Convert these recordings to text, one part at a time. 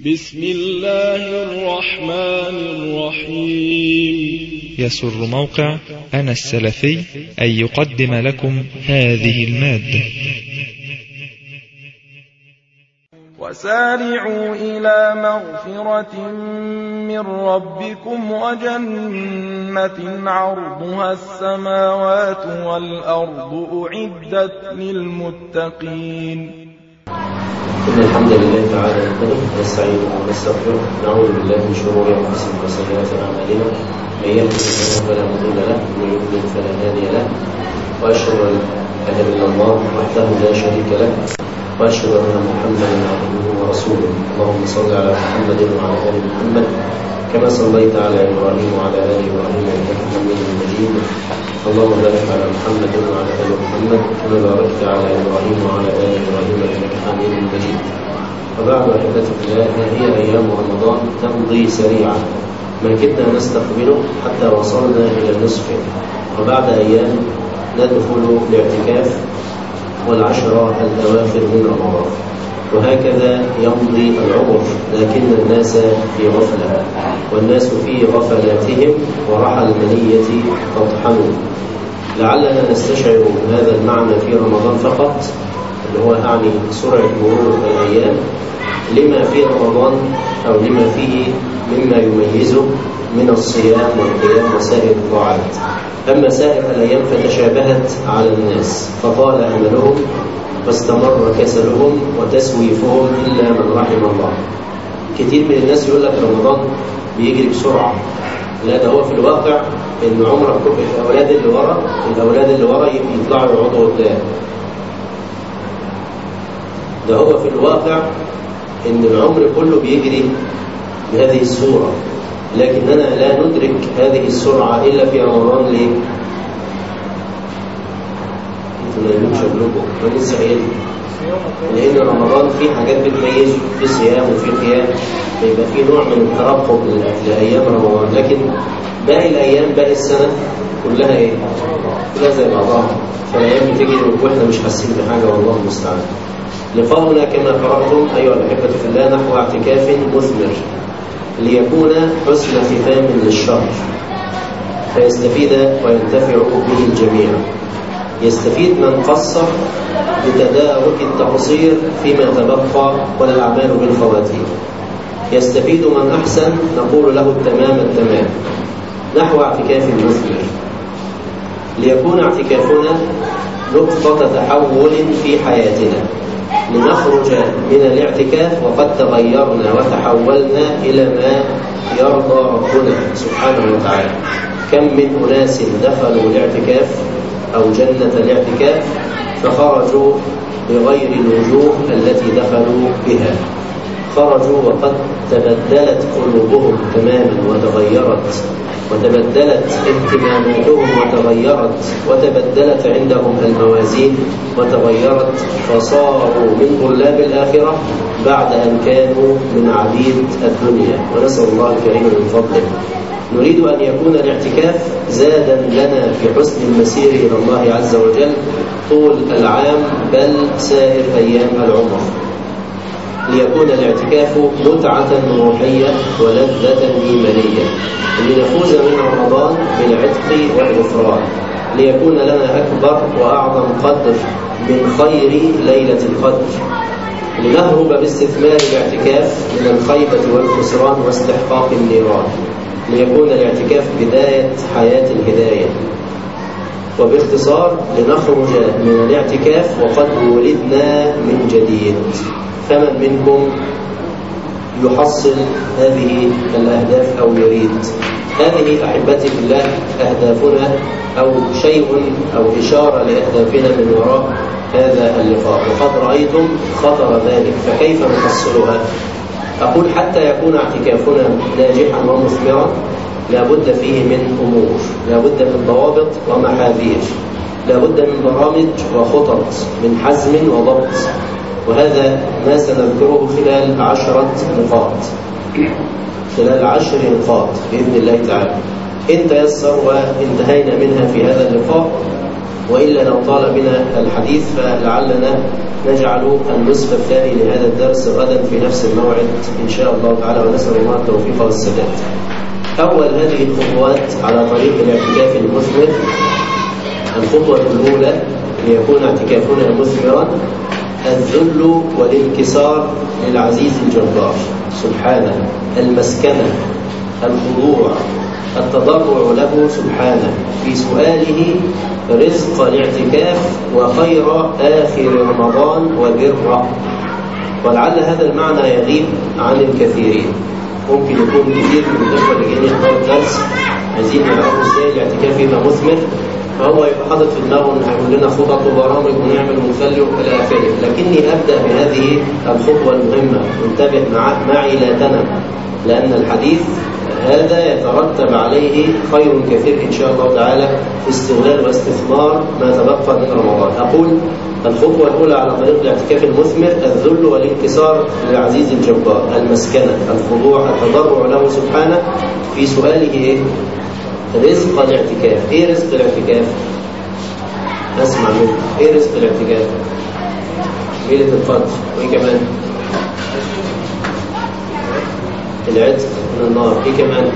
بسم الله الرحمن الرحيم يسر موقع أنا السلفي أن يقدم لكم هذه المادة وسارعوا إلى مغفرة من ربكم وجنة عرضها السماوات والأرض أعدت للمتقين إن الحمد لله تعالى نحمده ونستعينه ونستغفره نعوذ بالله من شرور أنفسنا وسيئات أعمالنا من يهده الله فلا مضل له ومن يضلل فلا هادي له وأشهد أن لا إله إلا الله وحده لا شريك له وأشهد أن محمدا عبده ورسوله اللهم صل على محمد وعلى آل محمد كما صليت على إبراهيم وعلى آل إبراهيم إنك حميد مجيد اللهم بارك على محمد وعلى آل محمد كما باركت على إبراهيم وعلى آل إبراهيم إنك حميد مجيد وبعد أحبتي في الله هي أيام رمضان تمضي سريعا ما كدنا نستقبله حتى وصلنا إلى النصف وبعد أيام ندخل الاعتكاف والعشرة الأواخر من رمضان وهكذا يمضي العمر لكن الناس في غفلة والناس في غفلاتهم ورحى المنية تطحن لعلنا نستشعر هذا المعنى في رمضان فقط اللي هو أعني سرعة مرور الأيام لما في رمضان أو لما فيه مما يميزه من الصيام والقيام وسائر الطاعات أما سائر الأيام فتشابهت على الناس فطال أملهم واستمر كسلهم وتسويفهم إلا من رحم الله كتير من الناس يقول لك رمضان بيجري بسرعة لا ده هو في الواقع ان عمرك الاولاد اللي ورا الاولاد اللي ورا يطلعوا يقعدوا قدام ده هو في الواقع ان العمر كله بيجري بهذه الصورة لكننا لا ندرك هذه السرعة إلا في رمضان ليه؟ انتوا نايمين شغلكم ما لسه قايل لأن رمضان فيه حاجات بتميزه في صيام وفي قيام بيبقى فيه نوع من الترقب لأيام رمضان لكن باقي الأيام باقي السنة كلها إيه؟ كلها زي بعضها فالأيام بتجري وإحنا مش حاسين بحاجة والله المستعان لقاؤنا كما قرأتم أيها الأحبة في الله نحو اعتكاف مثمر ليكون حسن ختام للشهر فيستفيد وينتفع به الجميع يستفيد من قصر بتدارك التقصير فيما تبقى والأعمال بالخواتيم يستفيد من أحسن نقول له التمام التمام نحو اعتكاف مثمر ليكون اعتكافنا نقطة تحول في حياتنا لنخرج من الاعتكاف وقد تغيرنا وتحولنا إلى ما يرضى ربنا سبحانه وتعالى كم من أناس دخلوا الاعتكاف أو جنة الاعتكاف فخرجوا بغير الوجوه التي دخلوا بها خرجوا وقد تبدلت قلوبهم تماما وتغيرت وتبدلت اهتماماتهم وتغيرت وتبدلت عندهم الموازين وتغيرت فصاروا من طلاب الآخرة بعد أن كانوا من عبيد الدنيا ونسأل الله الكريم من فضله نريد أن يكون الاعتكاف زادا لنا في حسن المسير إلى الله عز وجل طول العام بل سائر أيام العمر ليكون الاعتكاف متعة روحية ولذة إيمانية لنفوز من رمضان بالعتق والغفران ليكون لنا أكبر وأعظم قدر من خير ليلة القدر لنهرب باستثمار الاعتكاف من الخيبة والخسران واستحقاق النيران ليكون الاعتكاف بداية حياة الهداية وباختصار لنخرج من الاعتكاف وقد ولدنا من جديد فمن منكم يحصل هذه الأهداف أو يريد هذه أحبتي في الله أهدافنا أو شيء أو إشارة لأهدافنا من وراء هذا اللقاء وقد رأيتم خطر ذلك فكيف نحصلها أقول حتى يكون اعتكافنا ناجحا ومثمرا لابد فيه من أمور لابد من ضوابط ومحاذير لابد من برامج وخطط من حزم وضبط وهذا ما سنذكره خلال عشرة نقاط خلال عشر نقاط بإذن الله تعالى إن تيسر وانتهينا منها في هذا اللقاء وإلا لو طال بنا الحديث فلعلنا نجعل النصف الثاني لهذا الدرس غدا في نفس الموعد إن شاء الله تعالى ونسأل الله التوفيق والسداد أول هذه الخطوات على طريق الاعتكاف المثمر الخطوة الأولى ليكون اعتكافنا مثمرا الذل والانكسار للعزيز الجبار سبحانه المسكنة الخضوع التضرع له سبحانه في سؤاله رزق الاعتكاف وخير آخر رمضان وبره ولعل هذا المعنى يغيب عن الكثيرين ممكن يكون كثير من الإخوة اللي جايين يحضروا الدرس عايزين يعرفوا ازاي الاعتكاف يبقى مثمر فهو يبقى حاطط في دماغه ان هيقول لنا خطط وبرامج ونعمل ونخلي والى اخره لكني ابدا بهذه الخطوه المهمه انتبه مع معي لا تنم لان الحديث هذا يترتب عليه خير كثير إن شاء الله تعالى في استغلال واستثمار ما تبقى من رمضان أقول الخطوة الأولى على طريق الاعتكاف المثمر الذل والانكسار للعزيز الجبار المسكنة الخضوع التضرع له سبحانه في سؤاله إيه؟ رزق الاعتكاف إيه رزق الاعتكاف؟ أسمع منه إيه رزق الاعتكاف؟ ليلة القدر وإيه كمان؟ العتق من النار ايه كمان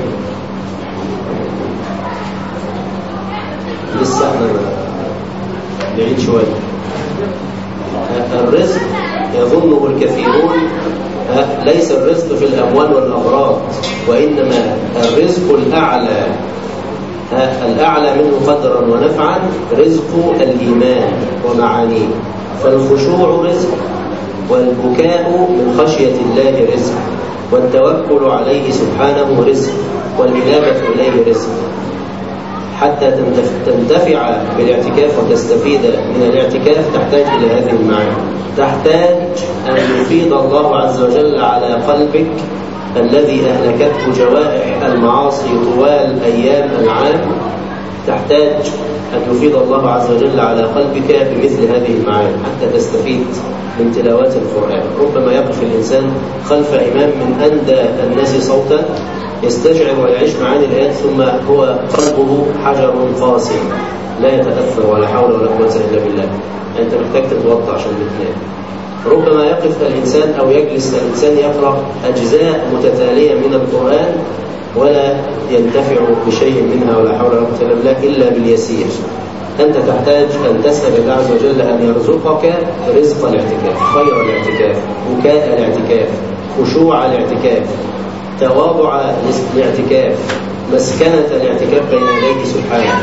لسه احنا بعيد شويه الرزق يظنه الكثيرون ليس الرزق في الاموال والاغراض وانما الرزق الاعلى الاعلى منه قدرا ونفعا رزق الايمان ومعانيه فالخشوع رزق والبكاء من خشيه الله رزق والتوكل عليه سبحانه رزق والإنابة إليه رزق حتى تنتفع بالاعتكاف وتستفيد من الاعتكاف تحتاج إلى هذه المعاني تحتاج أن يفيض الله عز وجل على قلبك الذي أهلكته جوائح المعاصي طوال أيام العام تحتاج أن يفيض الله عز وجل على قلبك بمثل هذه المعاني حتى تستفيد من تلاوات القرآن ربما يقف الإنسان خلف إمام من أندى الناس صوتا يستشعر ويعيش معاني الآيات ثم هو قلبه حجر قاسي لا يتأثر ولا حول ولا قوة إلا بالله أنت محتاج تتوضع عشان بتنام ربما يقف الإنسان أو يجلس الإنسان يقرأ أجزاء متتالية من القرآن ولا ينتفع بشيء منها ولا حول ولا قوة إلا بالله إلا باليسير أنت تحتاج أن تسأل الله عز وجل أن يرزقك رزق الاعتكاف خير الاعتكاف بكاء الاعتكاف خشوع الاعتكاف تواضع الاعتكاف مسكنة الاعتكاف بين يديه سبحانه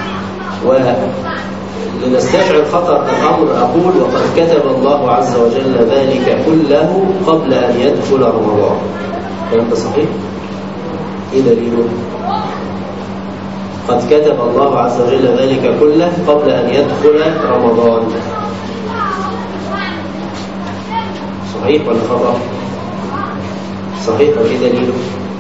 ولنستشعر خطر الأمر أقول وقد كتب الله عز وجل ذلك كله قبل أن يدخل رمضان كلام صحيح؟ إيه دليله؟ قد كتب الله عز وجل ذلك كله قبل أن يدخل رمضان صحيح ولا خطأ صحيح وإيه دليله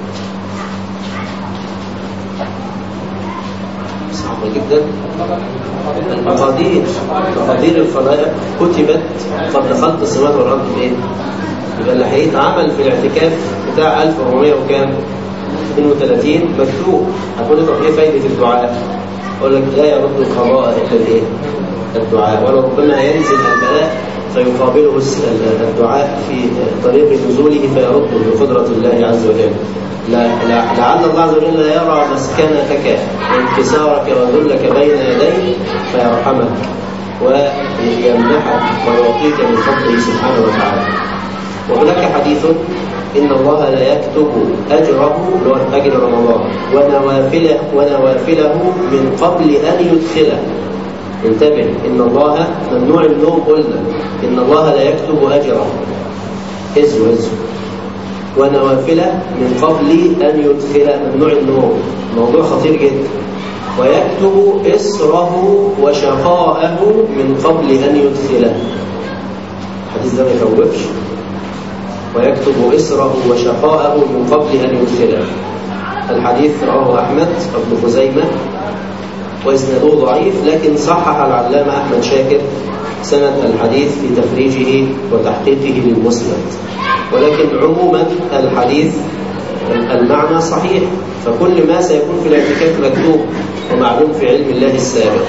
صعب جدا المقادير مقادير الخلائق كتبت قبل خلق السماوات والارض بايه؟ يبقى اللي هيتعمل في الاعتكاف بتاع 1400 وكام؟ 32 مكتوب هتقول لي طب ايه فايده الدعاء؟ اقول لك لا يرد القضاء الا الايه؟ الدعاء ولربما ينزل البلاء فيقابله الدعاء في طريق نزوله فيرده بقدرة الله عز وجل لعل الله عز وجل يرى مسكنتك وانكسارك وذلك بين يديه فيرحمك ويمنحك ويعطيك من فضله سبحانه وتعالى وهناك حديث إن الله لا يكتب أجره أجر رمضان ونوافله ونوافله من قبل أن يدخله انتبه إن الله ممنوع النوم قلنا إن الله لا يكتب أجره هزوا هزوا ونوافله من قبل أن يدخل ممنوع النوم موضوع خطير جدا ويكتب إسره وشقاءه من قبل أن يدخله الحديث ده ما يخوفش ويكتب إسره وشقاءه من قبل أن يدخله الحديث رواه أحمد بن خزيمة وإسناده ضعيف لكن صحح العلامة أحمد شاكر سند الحديث في تخريجه وتحقيقه للمسند ولكن عموما الحديث المعنى صحيح فكل ما سيكون في الاعتكاف مكتوب ومعلوم في علم الله السابق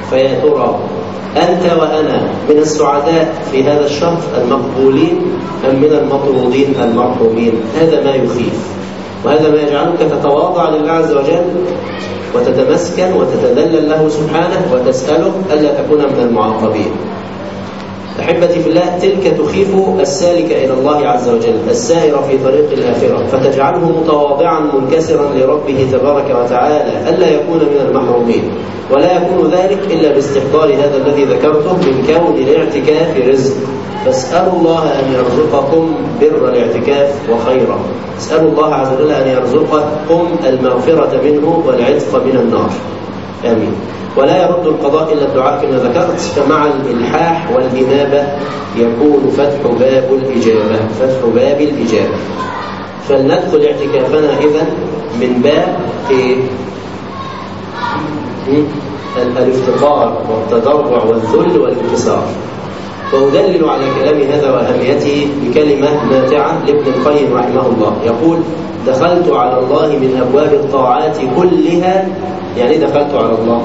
فيا ترى أنت وأنا من السعداء في هذا الشهر المقبولين أم من المطرودين المرحومين هذا ما يخيف وهذا ما يجعلك تتواضع لله عز وجل وتتمسكن وتتذلل له سبحانه وتسأله ألا تكون من المعاقبين أحبتي في الله تلك تخيف السالك إلى الله عز وجل السائر في طريق الآخرة فتجعله متواضعا منكسرا لربه تبارك وتعالى ألا يكون من المحرومين ولا يكون ذلك إلا باستحضار هذا الذي ذكرته من كون الاعتكاف رزق فاسألوا الله أن يرزقكم بر الاعتكاف وخيرا اسألوا الله عز وجل أن يرزقكم المغفرة منه والعتق من النار آمين ولا يرد القضاء إلا الدعاء كما ذكرت فمع الإلحاح والإنابة يكون فتح باب الإجابة فتح باب الإجابة فلندخل اعتكافنا إذا من باب إيه؟ الافتقار والتضرع والذل والانكسار وأدلل على كلام هذا وأهميته بكلمة ماتعة لابن القيم رحمه الله يقول دخلت على الله من أبواب الطاعات كلها يعني دخلت على الله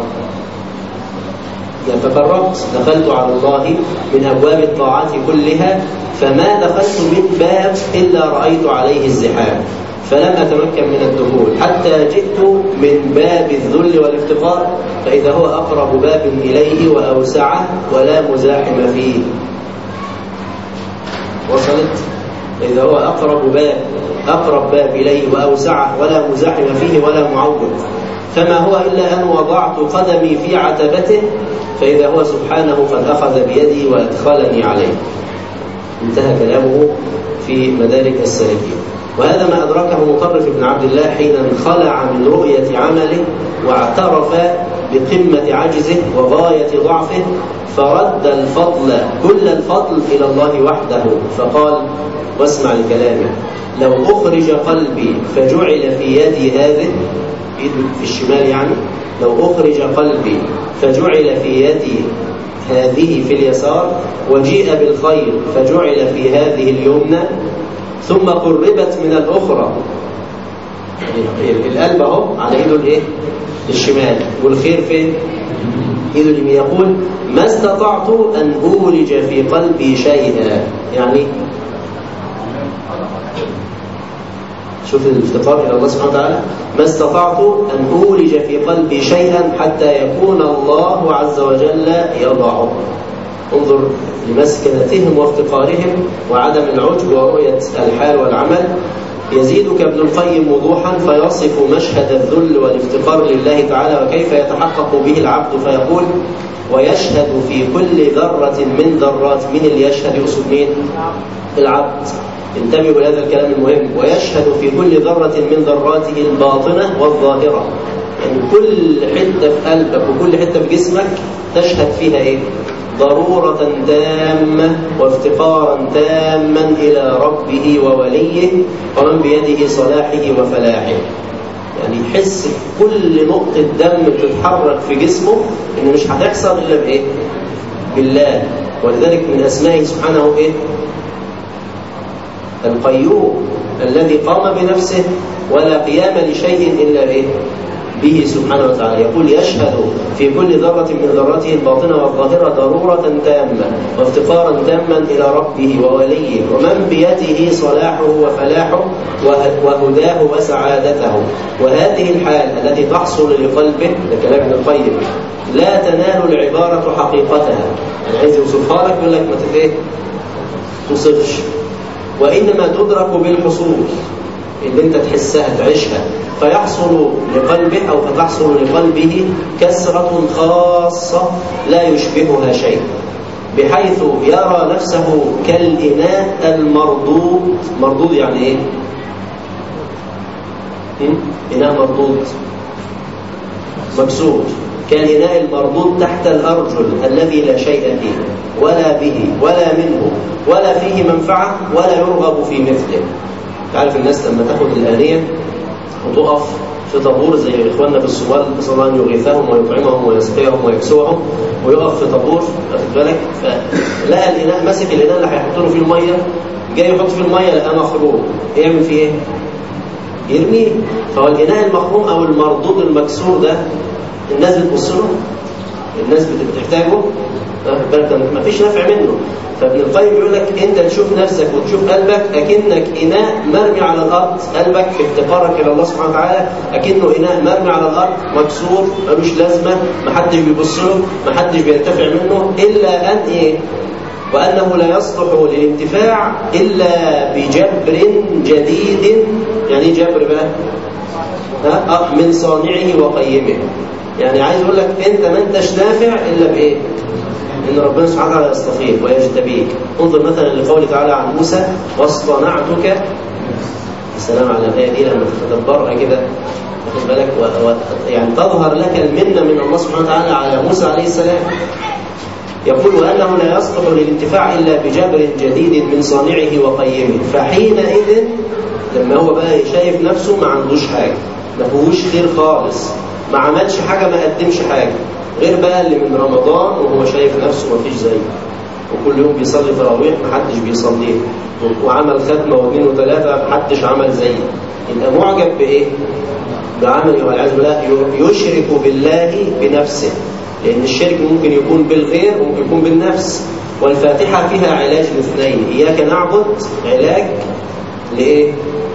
يعني تقربت دخلت على الله من أبواب الطاعات كلها فما دخلت من باب إلا رأيت عليه الزحام فلم أتمكن من الدخول حتى جئت من باب الذل والافتقار فإذا هو أقرب باب إليه وأوسعه ولا مزاحم فيه وصلت إذا هو أقرب باب أقرب باب إليه وأوسعه ولا مزاحم فيه ولا معوض فما هو إلا أن وضعت قدمي في عتبته فإذا هو سبحانه قد أخذ بيدي وأدخلني عليه انتهى كلامه في مدارك السالكين وهذا ما أدركه مطرف بن عبد الله حين انخلع من رؤية عمله واعترف بقمة عجزه وغاية ضعفه فرد الفضل كل الفضل إلى الله وحده فقال واسمع لكلامه لو أخرج قلبي فجعل في يدي هذه في الشمال يعني لو أخرج قلبي فجعل في يدي هذه في اليسار وجيء بالخير فجعل في هذه اليمنى ثم قربت من الأخرى القلب اهو على ايده الايه الشمال والخير فين ايده اليمين يقول ما استطعت ان اولج في قلبي شيئا يعني شوف الافتقار الى الله سبحانه وتعالى ما استطعت ان اولج في قلبي شيئا حتى يكون الله عز وجل يضعه انظر لمسكنتهم وافتقارهم وعدم العجب ورؤية الحال والعمل يزيدك ابن القيم وضوحا فيصف مشهد الذل والافتقار لله تعالى وكيف يتحقق به العبد فيقول ويشهد في كل ذرة من ذرات من اللي يشهد يقصد مين؟ العبد انتبهوا لهذا الكلام المهم ويشهد في كل ذرة من ذراته الباطنة والظاهرة يعني كل حتة في قلبك وكل حتة في جسمك تشهد فيها ايه؟ ضرورة تامة وافتقارا تاما إلى ربه ووليه ومن بيده صلاحه وفلاحه يعني يحس كل نقطة دم بتتحرك في جسمه إنه مش هتحصل إلا بإيه؟ بالله ولذلك من أسمائه سبحانه إيه؟ القيوم الذي قام بنفسه ولا قيام لشيء إلا بإيه؟ به سبحانه وتعالى يقول يشهد في كل ذرة من ذراته الباطنة والظاهرة ضرورة تامة وافتقارا تاما إلى ربه ووليه ومن بيده صلاحه وفلاحه وهداه وسعادته وهذه الحال التي تحصل لقلبه ده كلام ابن القيم لا تنال العبارة حقيقتها يعني عايز يوصفها لك يقول لك ما ايه تصفش وإنما تدرك بالحصول اللي انت تحسها تعيشها فيحصل لقلبه أو فتحصل لقلبه كسرة خاصة لا يشبهها شيء بحيث يرى نفسه كالإناء المردود مردود يعني إيه؟ إناء مردود مكسور كالإناء المردود تحت الأرجل الذي لا شيء فيه ولا به ولا منه ولا فيه منفعة ولا يرغب في مثله تعرف الناس لما تاخد الآنية وتقف في طابور زي إخواننا في الصومال نسأل الله أن يغيثهم ويطعمهم ويسقيهم ويكسوهم ويقف في طابور واخد بالك فلقى الإناء ماسك الإناء اللي هيحط له فيه المية جاي يحط فيه المية لقاه مخروم يعمل فيه إيه؟ يرميه فهو الإناء المخروم أو المردود المكسور ده الناس بتبص له الناس بتحتاجه واخد بالك ما فيش نفع منه فابن القيم بيقول لك انت تشوف نفسك وتشوف قلبك اكنك اناء مرمي على الارض قلبك في افتقارك الى الله سبحانه وتعالى اكنه اناء مرمي على الارض مكسور ملوش لازمه ما حدش بيبص له ما حدش بينتفع منه الا ان ايه وانه لا يصلح للانتفاع الا بجبر جديد يعني ايه جبر بقى ها؟ من صانعه وقيمه يعني عايز اقول لك انت ما انتش نافع الا بايه ان ربنا سبحانه وتعالى يصطفيك ويجتبيك انظر مثلا لقوله تعالى عن موسى واصطنعتك السلام على الايه دي لما تتدبرها كده واخد بالك و... و... يعني تظهر لك المنه من الله سبحانه وتعالى على موسى عليه السلام يقول وانه لا يصلح للانتفاع الا بجبر جديد من صانعه وقيمه فحينئذ لما هو بقى شايف نفسه ما عندوش حاجه ما فيهوش خير خالص ما عملش حاجه ما قدمش حاجه غير بقى اللي من رمضان وهو شايف نفسه ما فيش زيه وكل يوم بيصلي تراويح ما حدش بيصليه وعمل ختمه واثنين وثلاثه ما حدش عمل زيه يبقى معجب بايه؟ بعمله والعياذ بالله يشرك بالله بنفسه لان الشرك ممكن يكون بالغير وممكن يكون بالنفس والفاتحه فيها علاج لاثنين اياك نعبد علاج لايه؟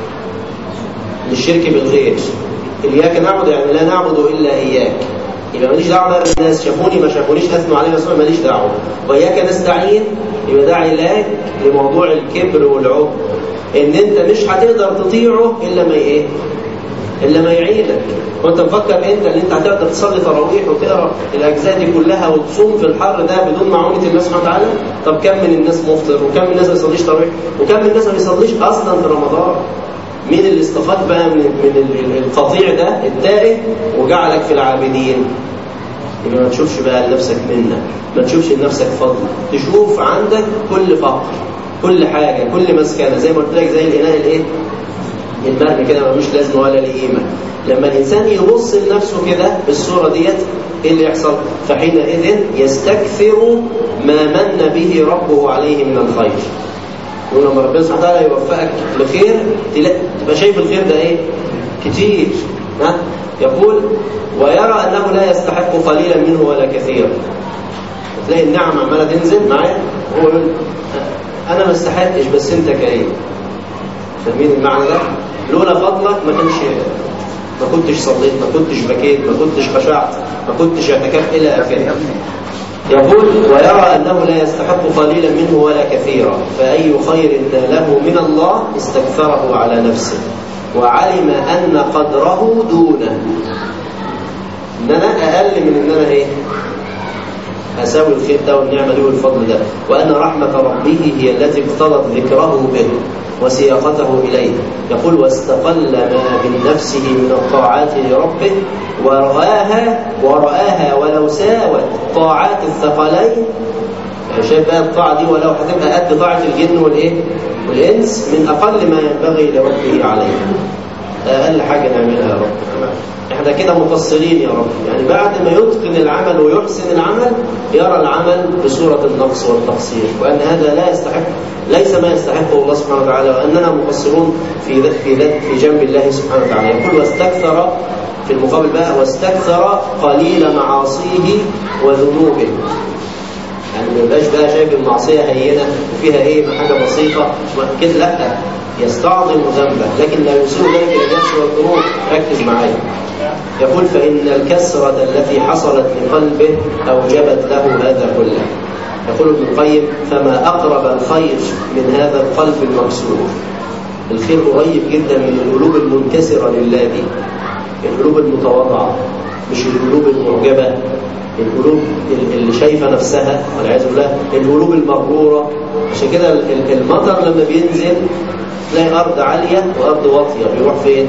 للشرك بالغير اياك نعبد يعني لا نعبد الا اياك يبقى ماليش دعوه بقى بالناس شافوني ما شافونيش اثنوا علي بس ماليش دعوه واياك نستعين يبقى ده علاج لموضوع الكبر والعجب ان انت مش هتقدر تطيعه الا ما ايه الا ما يعينك وانت مفكر انت ان انت هتقدر تصلي تراويح وتقرا الاجزاء دي كلها وتصوم في الحر ده بدون معونه الله سبحانه وتعالى طب كم من الناس مفطر وكم من الناس ما بيصليش تراويح وكم من الناس ما بيصليش اصلا في رمضان مين اللي استفاد بقى من من القطيع ده التائه وجعلك في العابدين يبقى ما تشوفش بقى لنفسك منة ما تشوفش لنفسك فضل تشوف عندك كل فقر كل حاجة كل مسكنة زي ما قلت لك زي الإناء الإيه المرمي كده ملوش لازمة ولا ليه قيمة لما الإنسان يبص لنفسه كده بالصورة ديت إيه اللي يحصل فحينئذ يستكثر ما من به ربه عليه من الخير ولما ربنا سبحانه وتعالى يوفقك لخير تبقى شايف الخير ده ايه كتير ها يقول ويرى انه لا يستحق قليلا منه ولا كثيرا تلاقي النعم عماله تنزل معاه هو يقول انا ما استحقش بس انت كريم فاهمين المعنى ده لولا فضلك ما كانش ما كنتش صليت ما كنتش بكيت ما كنتش خشعت ما كنتش اعتكفت الى اخره يقول ويرى أنه لا يستحق قليلا منه ولا كثيرا فأي خير ناله من الله استكثره على نفسه وعلم أن قدره دونه إن أنا أقل من إن أنا إيه أساوي الخير ده والنعمة دي والفضل ده وأن رحمة ربه هي التي اقتضت ذكره به وسياقته إليه يقول واستقل ما من نفسه من الطاعات لربه ورآها ورآها ولو ساوت طاعات الثقلين شايف بقى الطاعة دي ولو هتبقى قد طاعة الجن والإيه والإنس من أقل ما ينبغي لربه عليه أقل حاجة نعملها يا رب احنا كده مقصرين يا رب يعني بعد ما يتقن العمل ويحسن العمل يرى العمل بصورة النقص والتقصير وأن هذا لا يستحق ليس ما يستحقه الله سبحانه وتعالى وأننا مقصرون في ذات في ذات في جنب الله سبحانه وتعالى يقول واستكثر في المقابل بقى واستكثر قليل معاصيه وذنوبه يعني ما يبقاش بقى شايف المعصية هينة وفيها ايه حاجة بسيطة كده لا يستعظم ذنبه لكن لا يسيء ذلك الى النفس والذنوب ركز معايا يقول فإن الكسرة التي حصلت لقلبه أوجبت له هذا كله يقول ابن القيم فما أقرب الخير من هذا القلب المكسور الخير قريب جدا من القلوب المنكسرة لله دي القلوب المتواضعة مش القلوب المعجبة القلوب اللي شايفة نفسها والعياذ بالله القلوب المغرورة عشان كده المطر لما بينزل تلاقي أرض عالية وأرض واطية بيروح فين؟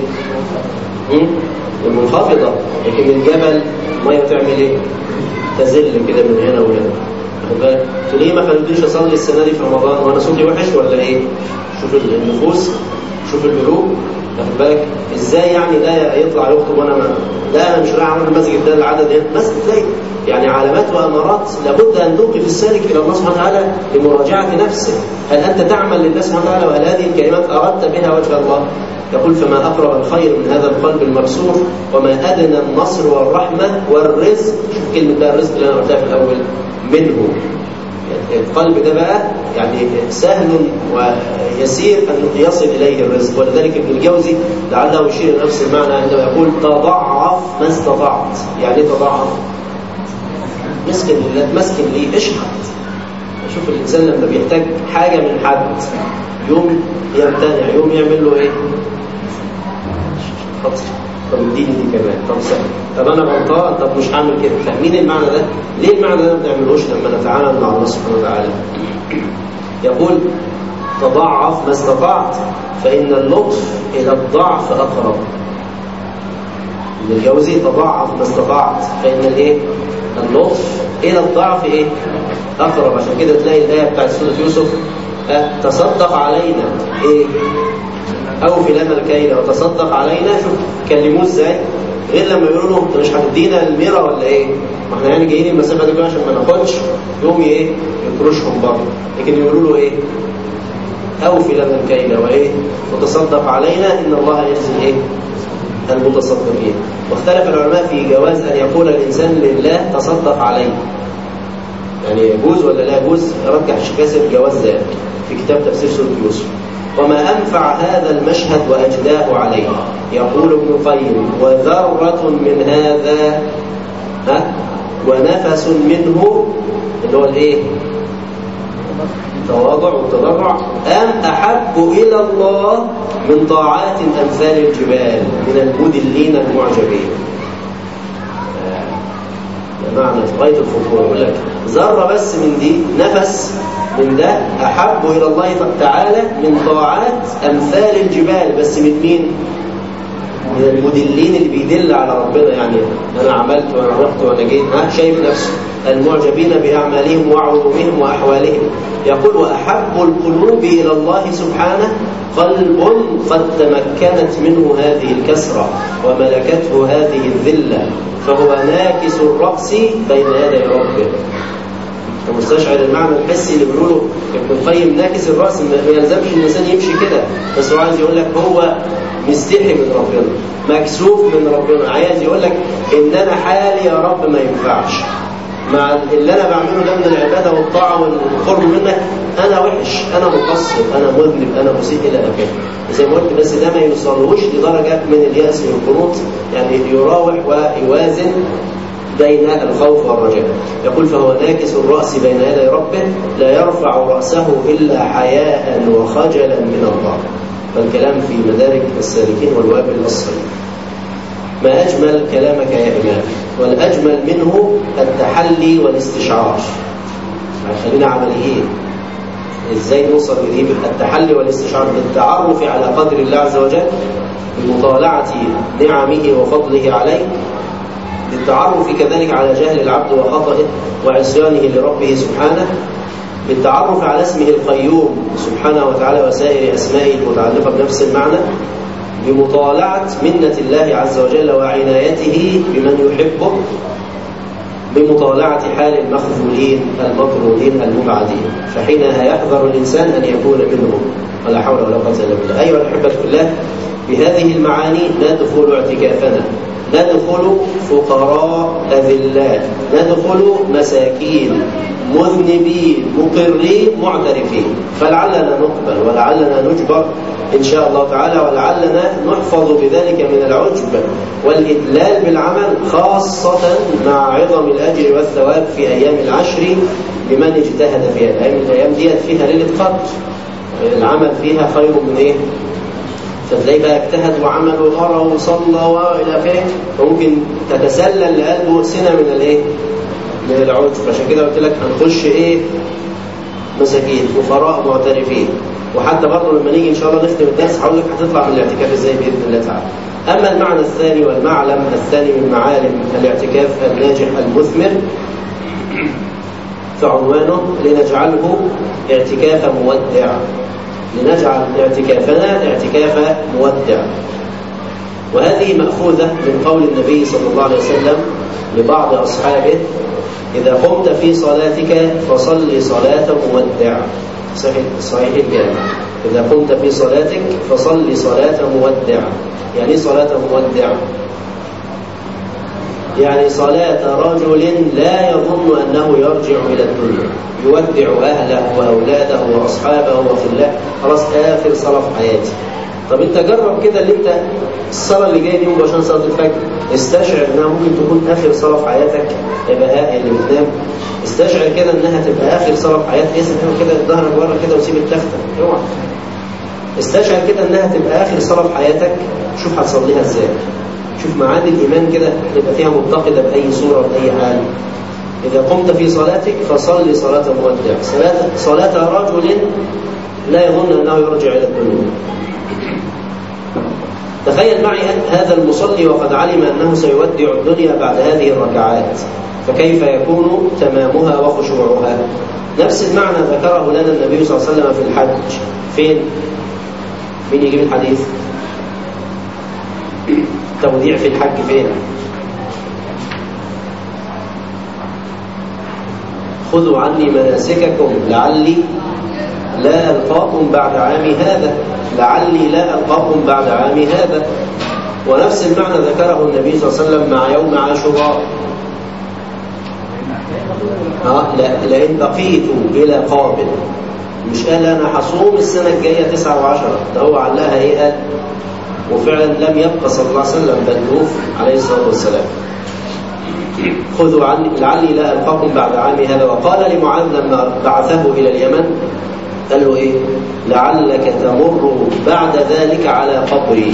المنخفضة لكن الجبل المية بتعمل ايه؟ تزل كده من هنا وهنا واخد بالك؟ ليه ما خليتنيش اصلي السنة دي في رمضان وانا صوتي وحش ولا ايه؟ شوف النفوس شوف القلوب واخد بالك؟ ازاي يعني ده يطلع يخطب وانا ما لا انا مش رايح اعمل المسجد ده العدد هنا بس تلاقي يعني علامات وامارات لابد ان توقف السالك الى الله سبحانه وتعالى لمراجعه نفسه هل انت تعمل لله سبحانه وتعالى وهل هذه الكلمات اردت بها وجه الله يقول فما أقرب الخير من هذا القلب المكسور وما أدنى النصر والرحمة والرزق شوف كلمة بقى الرزق اللي أنا قلتها في الأول منه القلب ده بقى يعني سهل ويسير أن يصل إليه الرزق ولذلك ابن الجوزي لعله يشير نفس المعنى عندما يقول تضعف ما استطعت يعني ايه تضعف مسكن لله تمسكن ليه اشحت شوف الإنسان لما بيحتاج حاجة من حد يوم يمتنع يوم يعمل له ايه طب طب اديني دي كمان طب سهل طب انا غلطان طب مش هعمل كده فاهمين المعنى ده ليه المعنى ده ما بنعملوش لما نتعامل مع الله سبحانه وتعالى يقول تضعف ما استطعت فإن اللطف إلى الضعف أقرب ابن الجوزي تضعف ما استطعت فإن الايه اللطف إلى الضعف إيه أقرب عشان كده تلاقي الآية بتاعت سورة يوسف أه تصدق علينا إيه أوفي لنا الكيل وتصدق علينا شوف كلموه إزاي غير لما يقولوا له انت مش هتدينا الميرا ولا ايه؟ ما احنا يعني جايين المسافه دي كلها عشان ما ناخدش يقوم ايه؟ يكرشهم بره لكن يقولوا له ايه؟ اوفي لنا الكيل وايه؟ وتصدق علينا ان الله يجزي ايه؟ المتصدقين واختلف العلماء في جواز ان يقول الانسان لله تصدق علي يعني يجوز ولا لا يجوز رجح الشكاسر جواز ذلك في كتاب تفسير سوره يوسف وما أنفع هذا المشهد وأجداه عليه يقول ابن القيم وذرة من هذا ها ونفس منه اللي هو الايه التواضع والتضرع أم أحب إلى الله من طاعات أمثال الجبال من المدلين المعجبين معنى في غاية الخطورة يقول لك ذرة بس من دي نفس من ده أحب إلى الله تعالى من طاعات أمثال الجبال بس من مين؟ من المدلين اللي بيدل على ربنا يعني أنا عملت وأنا رحت وأنا جيت ها شايف نفسه المعجبين بأعمالهم وعلومهم وأحوالهم يقول وأحب القلوب إلى الله سبحانه قلب قد تمكنت منه هذه الكسرة وملكته هذه الذلة فهو ناكس الرأس بين يدي ربه مستشعر المعنى الحسي اللي بيقوله ابن القيم ناكس الراس ما يلزمش الانسان يمشي كده بس هو عايز يقول لك هو مستحي من ربنا مكسوف من ربنا عايز يقول لك ان انا حالي يا رب ما ينفعش مع اللي انا بعمله ده من العباده والطاعه والقرب منك انا وحش انا مقصر انا مذنب انا مسيء الى اخره زي ما قلت بس ده ما يوصلوش لدرجه من الياس والقنوط يعني يراوح ويوازن بين الخوف والرجاء يقول فهو ناكس الرأس بين يدي ربه لا يرفع رأسه إلا حياء وخجلا من الله فالكلام في مدارك السالكين والوابل الصيد ما أجمل كلامك يا إمام والأجمل منه التحلي والاستشعار خلينا عمليين ازاي نوصل لدي التحلي والاستشعار بالتعرف على قدر الله عز وجل بمطالعة نعمه وفضله عليه بالتعرف كذلك على جهل العبد وخطئه وعصيانه لربه سبحانه بالتعرف على اسمه القيوم سبحانه وتعالى وسائر أسمائه المتعلقة بنفس المعنى بمطالعة منة الله عز وجل وعنايته بمن يحبه بمطالعة حال المخذولين المطرودين المبعدين فحينها يحذر الإنسان أن يكون منهم ولا حول ولا قوة إلا بالله أيها الأحبة في الله بهذه المعاني ندخل اعتكافنا ندخل فقراء أذلاء ندخل مساكين مذنبين مقرين معترفين فلعلنا نقبل ولعلنا نجبر إن شاء الله تعالى ولعلنا نحفظ بذلك من العجب والإدلال بالعمل خاصة مع عظم الأجر والثواب في أيام العشر لمن اجتهد فيها الأيام الأيام ديت فيها ليلة قدر العمل فيها خير من إيه؟ فتلاقيه بقى اجتهد وعمل وقرا وصلى والى اخره فممكن تتسلل لقلبه سنه من الايه؟ من العجب عشان كده قلت لك هنخش ايه؟ مساكين فقراء معترفين وحتى برضه لما نيجي ان شاء الله نختم الدرس هقول لك هتطلع من الاعتكاف ازاي باذن الله تعالى. اما المعنى الثاني والمعلم الثاني من معالم الاعتكاف الناجح المثمر فعنوانه لنجعله اعتكاف مودع لنجعل اعتكافنا اعتكاف مودع وهذه مأخوذة من قول النبي صلى الله عليه وسلم لبعض أصحابه إذا قمت في صلاتك فصل صلاة مودع صحيح, صحيح الجامع إذا قمت في صلاتك فصل صلاة مودع يعني إيه صلاة مودع يعني صلاة رجل لا يظن أنه يرجع إلى الدنيا يودع أهله وأولاده وأصحابه وخلاه خلاص آخر صلاة في حياتي طب انت جرب كده اللي انت الصلاة اللي جاية دي مباشرة صلاة الفجر استشعر انها ممكن تكون اخر صلاة في حياتك يا بهاء اللي بتنام استشعر كده انها تبقى اخر صلاة في حياتك اسم كده ظهرك بره كده وسيب التختة اوعى استشعر كده انها تبقى اخر صلاة في حياتك شوف هتصليها ازاي شوف معاني الايمان كده تبقى فيها متقدة باي صورة باي حال إذا قمت في صلاتك فصل صلاة مودع صلاة, صلاة رجل لا يظن أنه يرجع إلى الدنيا تخيل معي هذا المصلي وقد علم أنه سيودع الدنيا بعد هذه الركعات فكيف يكون تمامها وخشوعها نفس المعنى ذكره لنا النبي صلى الله عليه وسلم في الحج فين؟ مين يجيب الحديث؟ توديع في الحج فين؟ خذوا عني مناسككم لعلي لا ألقاكم بعد عامي هذا لعلي لا ألقاكم بعد عامي هذا ونفس المعنى ذكره النبي صلى الله عليه وسلم مع يوم عاشوراء آه لا لئن بقيت إلى قابل مش قال أنا هصوم السنة الجاية تسعة وعشرة ده هو علها إيه قال وفعلا لم يبقى صلى الله عليه وسلم بل عليه الصلاة والسلام خذوا عني لعلي لا ألقاكم بعد عامي هذا وقال لمعاذ لما بعثه إلى اليمن قال له إيه لعلك تمر بعد ذلك على قبري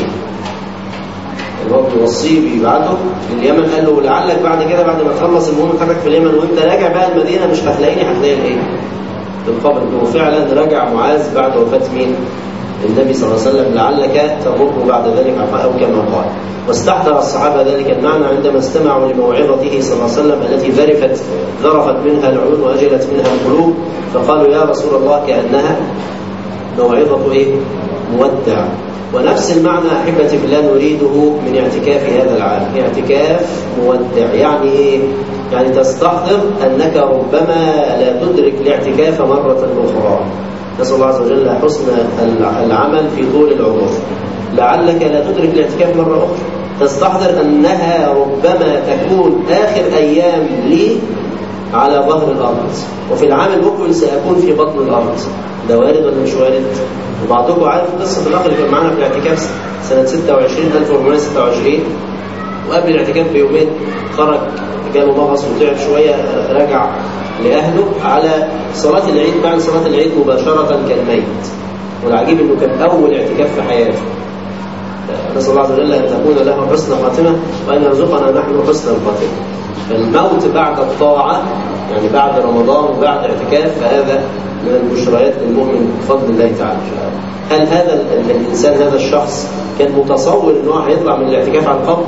الرب يوصيه بيبعته لليمن قال له لعلك بعد كده بعد ما تخلص المهم بتاعتك في اليمن وانت راجع بقى المدينه مش هتلاقيني هتلاقي الايه؟ في القبر وفعلا رجع معاذ بعد وفاه مين؟ النبي صلى الله عليه وسلم لعلك تمر بعد ذلك او كما قال واستحضر الصحابة ذلك المعنى عندما استمعوا لموعظته صلى الله عليه وسلم التي ذرفت ذرفت منها العيون وأجلت منها القلوب فقالوا يا رسول الله كأنها موعظة إيه؟ مودع ونفس المعنى أحبتي بالله نريده من اعتكاف هذا العام اعتكاف مودع يعني إيه؟ يعني تستحضر أنك ربما لا تدرك الاعتكاف مرة أخرى نسأل الله عز وجل حسن العمل في طول العمر لعلك لا تدرك الاعتكاف مرة أخرى تستحضر أنها ربما تكون آخر أيام لي على ظهر الأرض وفي العام المقبل سأكون في بطن الأرض ده وارد ولا مش وارد؟ وبعضكم عارف قصة الأخ اللي كان معانا في الاعتكاف سنة 26 1426 وقبل الاعتكاف بيومين خرج جاله مغص وتعب شوية رجع لأهله على صلاة العيد بعد صلاة العيد مباشرة كان ميت والعجيب انه كان اول اعتكاف في حياته نسال الله عز وجل ان تكون له حسن خاتمه وان يرزقنا نحن حسن الخاتمه فالموت بعد الطاعه يعني بعد رمضان وبعد اعتكاف فهذا من البشريات للمؤمن بفضل الله تعالى هل هذا الانسان هذا الشخص كان متصور ان هو هيطلع من الاعتكاف على القبر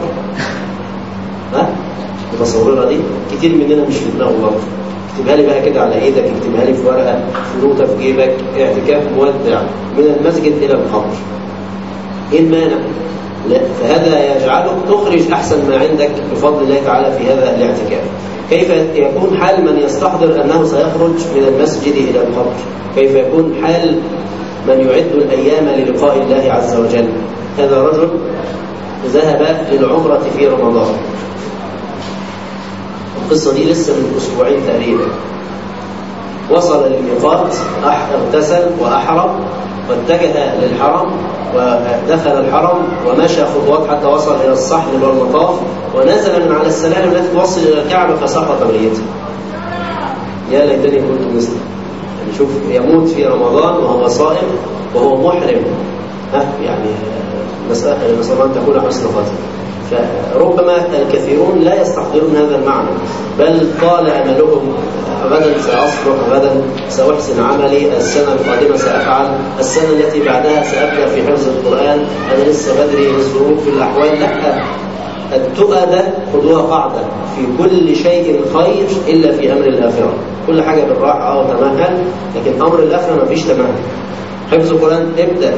ها متصورها دي كتير مننا مش في دماغه برضه اكتبها لي بقى كده على ايدك اكتبها لي في ورقه في نوته في جيبك اعتكاف مودع من المسجد الى القبر ايه المانع لا فهذا يجعلك تخرج احسن ما عندك بفضل الله تعالى في هذا الاعتكاف كيف يكون حال من يستحضر انه سيخرج من المسجد الى القبر كيف يكون حال من يعد الايام للقاء الله عز وجل هذا رجل ذهب للعمره في رمضان القصة دي لسه من أسبوعين تقريبا وصل للميقات اغتسل وأحرم واتجه للحرم ودخل الحرم ومشى خطوات حتى وصل إلى الصحن والمطاف ونزل من على السلالم التي توصل إلى الكعبة فسقط ميتا يا ليتني كنت مثله يعني شوف يموت في رمضان وهو صائم وهو محرم ها يعني نسأل الله أن تكون حسن خاتمة فربما الكثيرون لا يستحضرون هذا المعنى بل طال املهم غدا ساصبح غدا ساحسن عملي السنه القادمه سافعل السنه التي بعدها سابدا في حفظ القران انا لسه بدري الظروف الاحوال لا التقى ده خدوها قاعده في كل شيء خير الا في امر الاخره كل حاجه بالراحه اه تمهل لكن امر الاخره ما فيش تمهل حفظ القران ابدا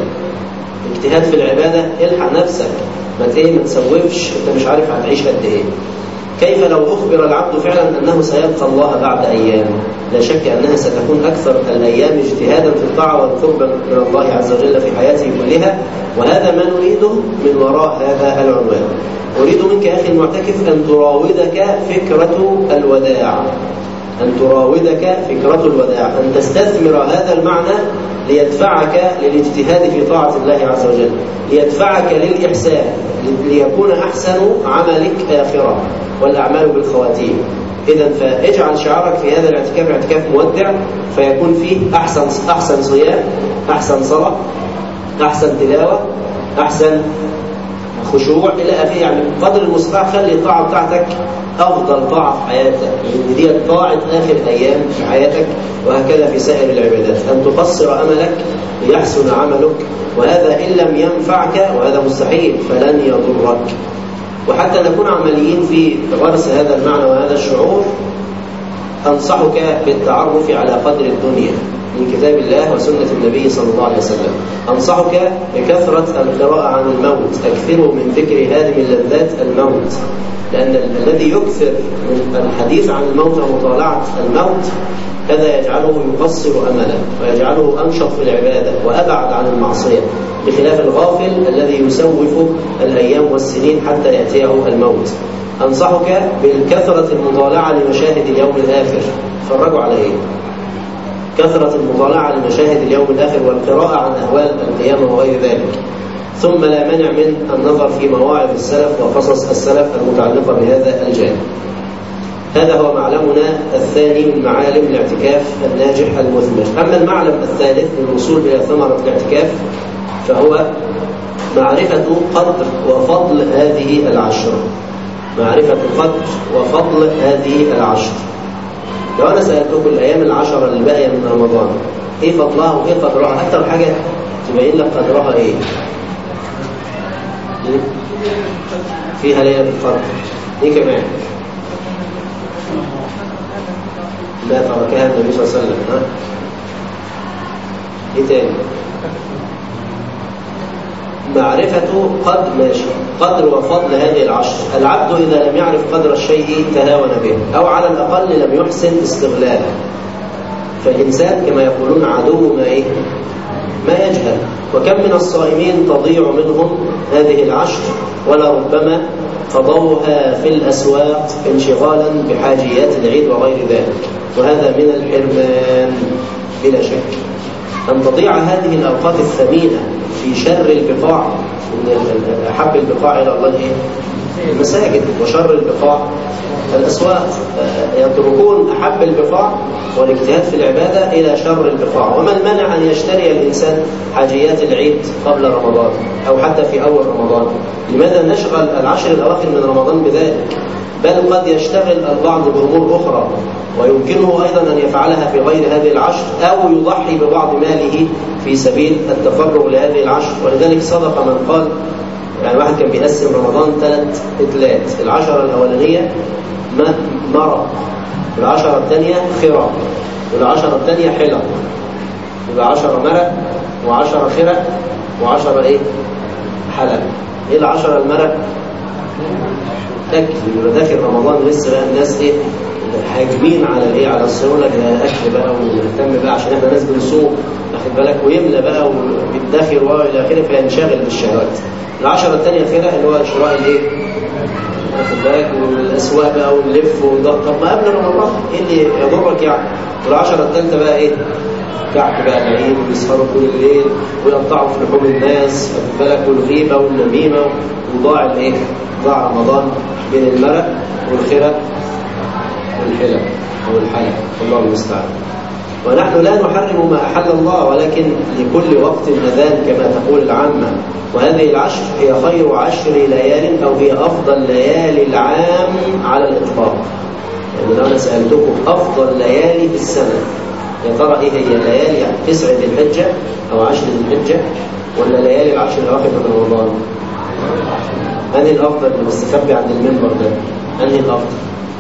اجتهاد في العباده الحق نفسك ما ايه ما تسوفش انت مش عارف هتعيش قد ايه كيف لو أخبر العبد فعلا أنه سيلقى الله بعد أيام لا شك أنها ستكون أكثر الأيام اجتهادا في الطاعة والقرب من الله عز وجل في حياته كلها وهذا ما نريده من وراء هذا العنوان أريد منك أخي المعتكف أن تراودك فكرة الوداع أن تراودك فكرة الوداع أن تستثمر هذا المعنى ليدفعك للاجتهاد في طاعة الله عز وجل ليدفعك للإحسان ليكون أحسن عملك آخرة والأعمال بالخواتيم إذا فاجعل شعارك في هذا الاعتكاف اعتكاف مودع فيكون فيه أحسن أحسن صيام أحسن صلاة أحسن تلاوة أحسن خشوع إلى آخره يعني قدر المستطاع خلي الطاعة بتاعتك أفضل طاعة في حياتك لأن دي طاعة آخر أيام في حياتك وهكذا في سائر العبادات أن تقصر أملك ليحسن عملك وهذا إن لم ينفعك وهذا مستحيل فلن يضرك وحتى نكون عمليين في غرس هذا المعنى وهذا الشعور أنصحك بالتعرف على قدر الدنيا من كتاب الله وسنة النبي صلى الله عليه وسلم أنصحك بكثرة القراءة عن الموت أكثروا من ذكر هذه اللذات الموت لأن الذي يكثر من الحديث عن الموت ومطالعة الموت هذا يجعله يقصر أمله ويجعله أنشط في العبادة وأبعد عن المعصية بخلاف الغافل الذي يسوف الأيام والسنين حتى يأتيه الموت أنصحك بالكثرة المطالعة لمشاهد اليوم الآخر فرجوا على إيه؟ كثرة المطالعة لمشاهد اليوم الآخر والقراءة عن أهوال القيامة وغير ذلك ثم لا مانع من النظر في مواعظ السلف وقصص السلف المتعلقة بهذا الجانب هذا هو معلمنا الثاني من معالم الاعتكاف الناجح المثمر أما المعلم الثالث للوصول إلى ثمرة الاعتكاف فهو معرفة قدر وفضل هذه العشر معرفة قدر وفضل هذه العشر لو أنا سألتكم الأيام العشرة اللي باقية من رمضان إيه فضلها وإيه قدرها أكثر حاجة تبين لك قدرها إيه فيها ليلة القدر إيه كمان لا تركها النبي صلى الله عليه وسلم ها ايه تاني معرفة قدر ماشي قدر وفضل هذه العشر العبد إذا لم يعرف قدر الشيء تهاون به أو على الأقل لم يحسن استغلاله فالإنسان كما يقولون عدو ما إيه ما يجهل وكم من الصائمين تضيع منهم هذه العشر ولربما قضوها في الأسواق انشغالا بحاجيات العيد وغير ذلك وهذا من الحرمان بلا شك أن تضيع هذه الأوقات الثمينة في شر البقاع إن أحب البقاع إلى الله إيه؟ المساجد وشر البقاع الأسواق يتركون أحب البقاع والاجتهاد في العبادة إلى شر البقاع وما المنع أن يشتري الإنسان حاجيات العيد قبل رمضان أو حتى في أول رمضان لماذا نشغل العشر الأواخر من رمضان بذلك بل قد يشتغل البعض بأمور أخرى ويمكنه أيضا أن يفعلها في غير هذه العشر أو يضحي ببعض ماله في سبيل التفرغ لهذه العشر ولذلك صدق من قال يعني واحد كان بيقسم رمضان ثلاث اتلات العشرة الأولانية مرق والعشرة الثانية خرق والعشرة الثانية حلق يبقى عشرة مرق وعشرة خرق وعشرة ايه حلق ايه العشرة المرق اكل يبقى داخل رمضان لسه بقى الناس ايه هاجمين على الايه على الصيام لك ده اكل بقى ونهتم بقى عشان احنا ناس بنصوم واخد بالك ويملى بقى وبيدخر والى اخره فينشغل بالشهوات العشرة الثانية خيرة اللي هو شراء الايه واخد بالك والاسواق بقى ونلف ونضغط طب ما قبل رمضان ايه اللي يضرك يعني والعشرة الثالثة بقى ايه كعك بقى العيد ويسهروا طول الليل ويقطعوا في لحوم الناس واخد بالك والغيبة والنميمة وضاع الايه ضاع رمضان بين المرق والخرق والحلق أو الحلق الله المستعان ونحن لا نحرم ما أحل الله ولكن لكل وقت أذان كما تقول العامة وهذه العشر هي خير عشر ليال أو هي أفضل ليالي العام على الإطلاق يعني لو أنا سألتكم أفضل ليالي في السنة يا ترى إيه هي الليالي يعني تسعة ذي الحجة أو عشر ذي الحجة ولا ليالي العشر الأواخر من رمضان؟ أنهي الأفضل اللي مستخبي عند المنبر ده؟ أنهي الأفضل؟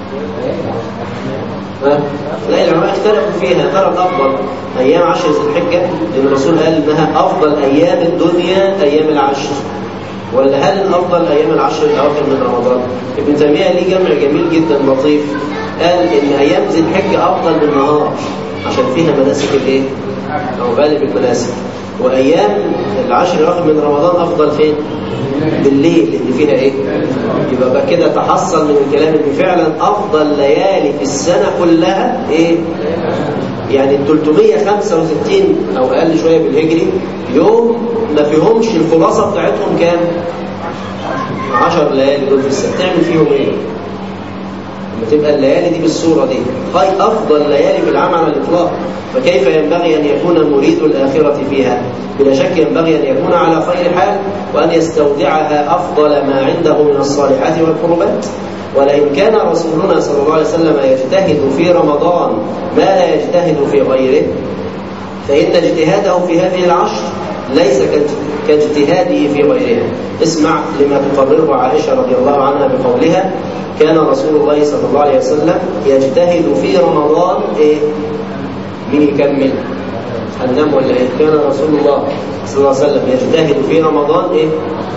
لا العلماء اختلفوا فيها ترى الافضل ايام عشر ذي الحجه لان الرسول قال انها افضل ايام الدنيا ايام العشر ولا هل الأفضل أيام العشر الأواخر من رمضان ابن تيمية ليه جمع جميل جدا لطيف قال إن أيام ذي الحجة أفضل بالنهار عشان فيها مناسك الإيه؟ أو غالب المناسك وأيام العشر الأواخر من رمضان أفضل فين؟ بالليل لأن فيها إيه؟ يبقى بقى كده تحصل من الكلام إن فعلا أفضل ليالي في السنة كلها إيه؟ يعني ال 365 أو أقل شوية بالهجري يوم ما فيهمش الخلاصة بتاعتهم كام؟ 10 ليالي دول في السنة تعمل فيهم إيه؟ لما تبقى الليالي دي بالصورة دي خير أفضل ليالي في العام على الإطلاق فكيف ينبغي أن يكون مريد الآخرة فيها بلا شك ينبغي أن يكون على خير حال وأن يستودعها أفضل ما عنده من الصالحات والقربات ولئن كان رسولنا صلى الله عليه وسلم يجتهد في رمضان ما لا يجتهد في غيره فإن اجتهاده في هذه العشر ليس كاجتهاده في غيرها اسمع لما تقرره عائشة رضي الله عنها بقولها كان رسول الله صلى الله عليه وسلم يجتهد في رمضان ايه مين يكمل هننام ولا ايه كان رسول الله صلى الله عليه وسلم يجتهد في رمضان ايه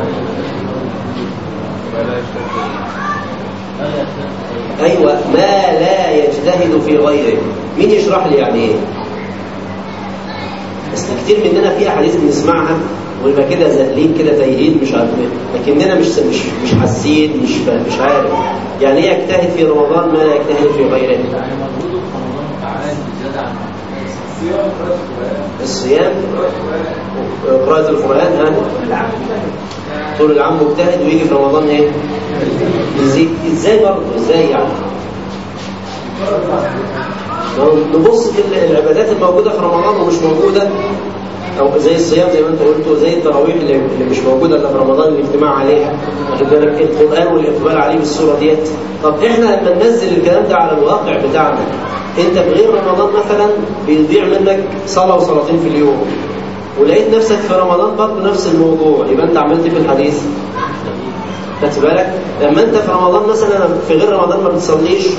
ايوه ما لا يجتهد في غيره مين يشرح لي يعني ايه بس كتير مننا في احاديث بنسمعها ونبقى كده زهلين كده تايهين مش عارف ايه لكننا مش مش مش حاسين مش مش عارف يعني ايه يجتهد في رمضان ما لا يجتهد في غيره يعني مجهوده في رمضان تعالى زياده عن الصيام قراءة القرآن ها طول العام مجتهد ويجي في رمضان ايه يزيد ازاي برضه ازاي يعني نبص في العبادات الموجودة في رمضان ومش موجودة أو زي الصيام زي ما أنت قلت زي التراويح اللي, اللي مش موجودة إلا في رمضان الاجتماع عليها واخد بالك القرآن والإقبال عليه بالصورة ديت طب إحنا لما ننزل الكلام ده على الواقع بتاعنا أنت بغير رمضان مثلا بيضيع منك صلاة وصلاتين في اليوم ولقيت نفسك في رمضان برضه نفس الموضوع يبقى أنت عملت في الحديث خدت بالك لما انت في رمضان مثلا في غير رمضان ما بتصليش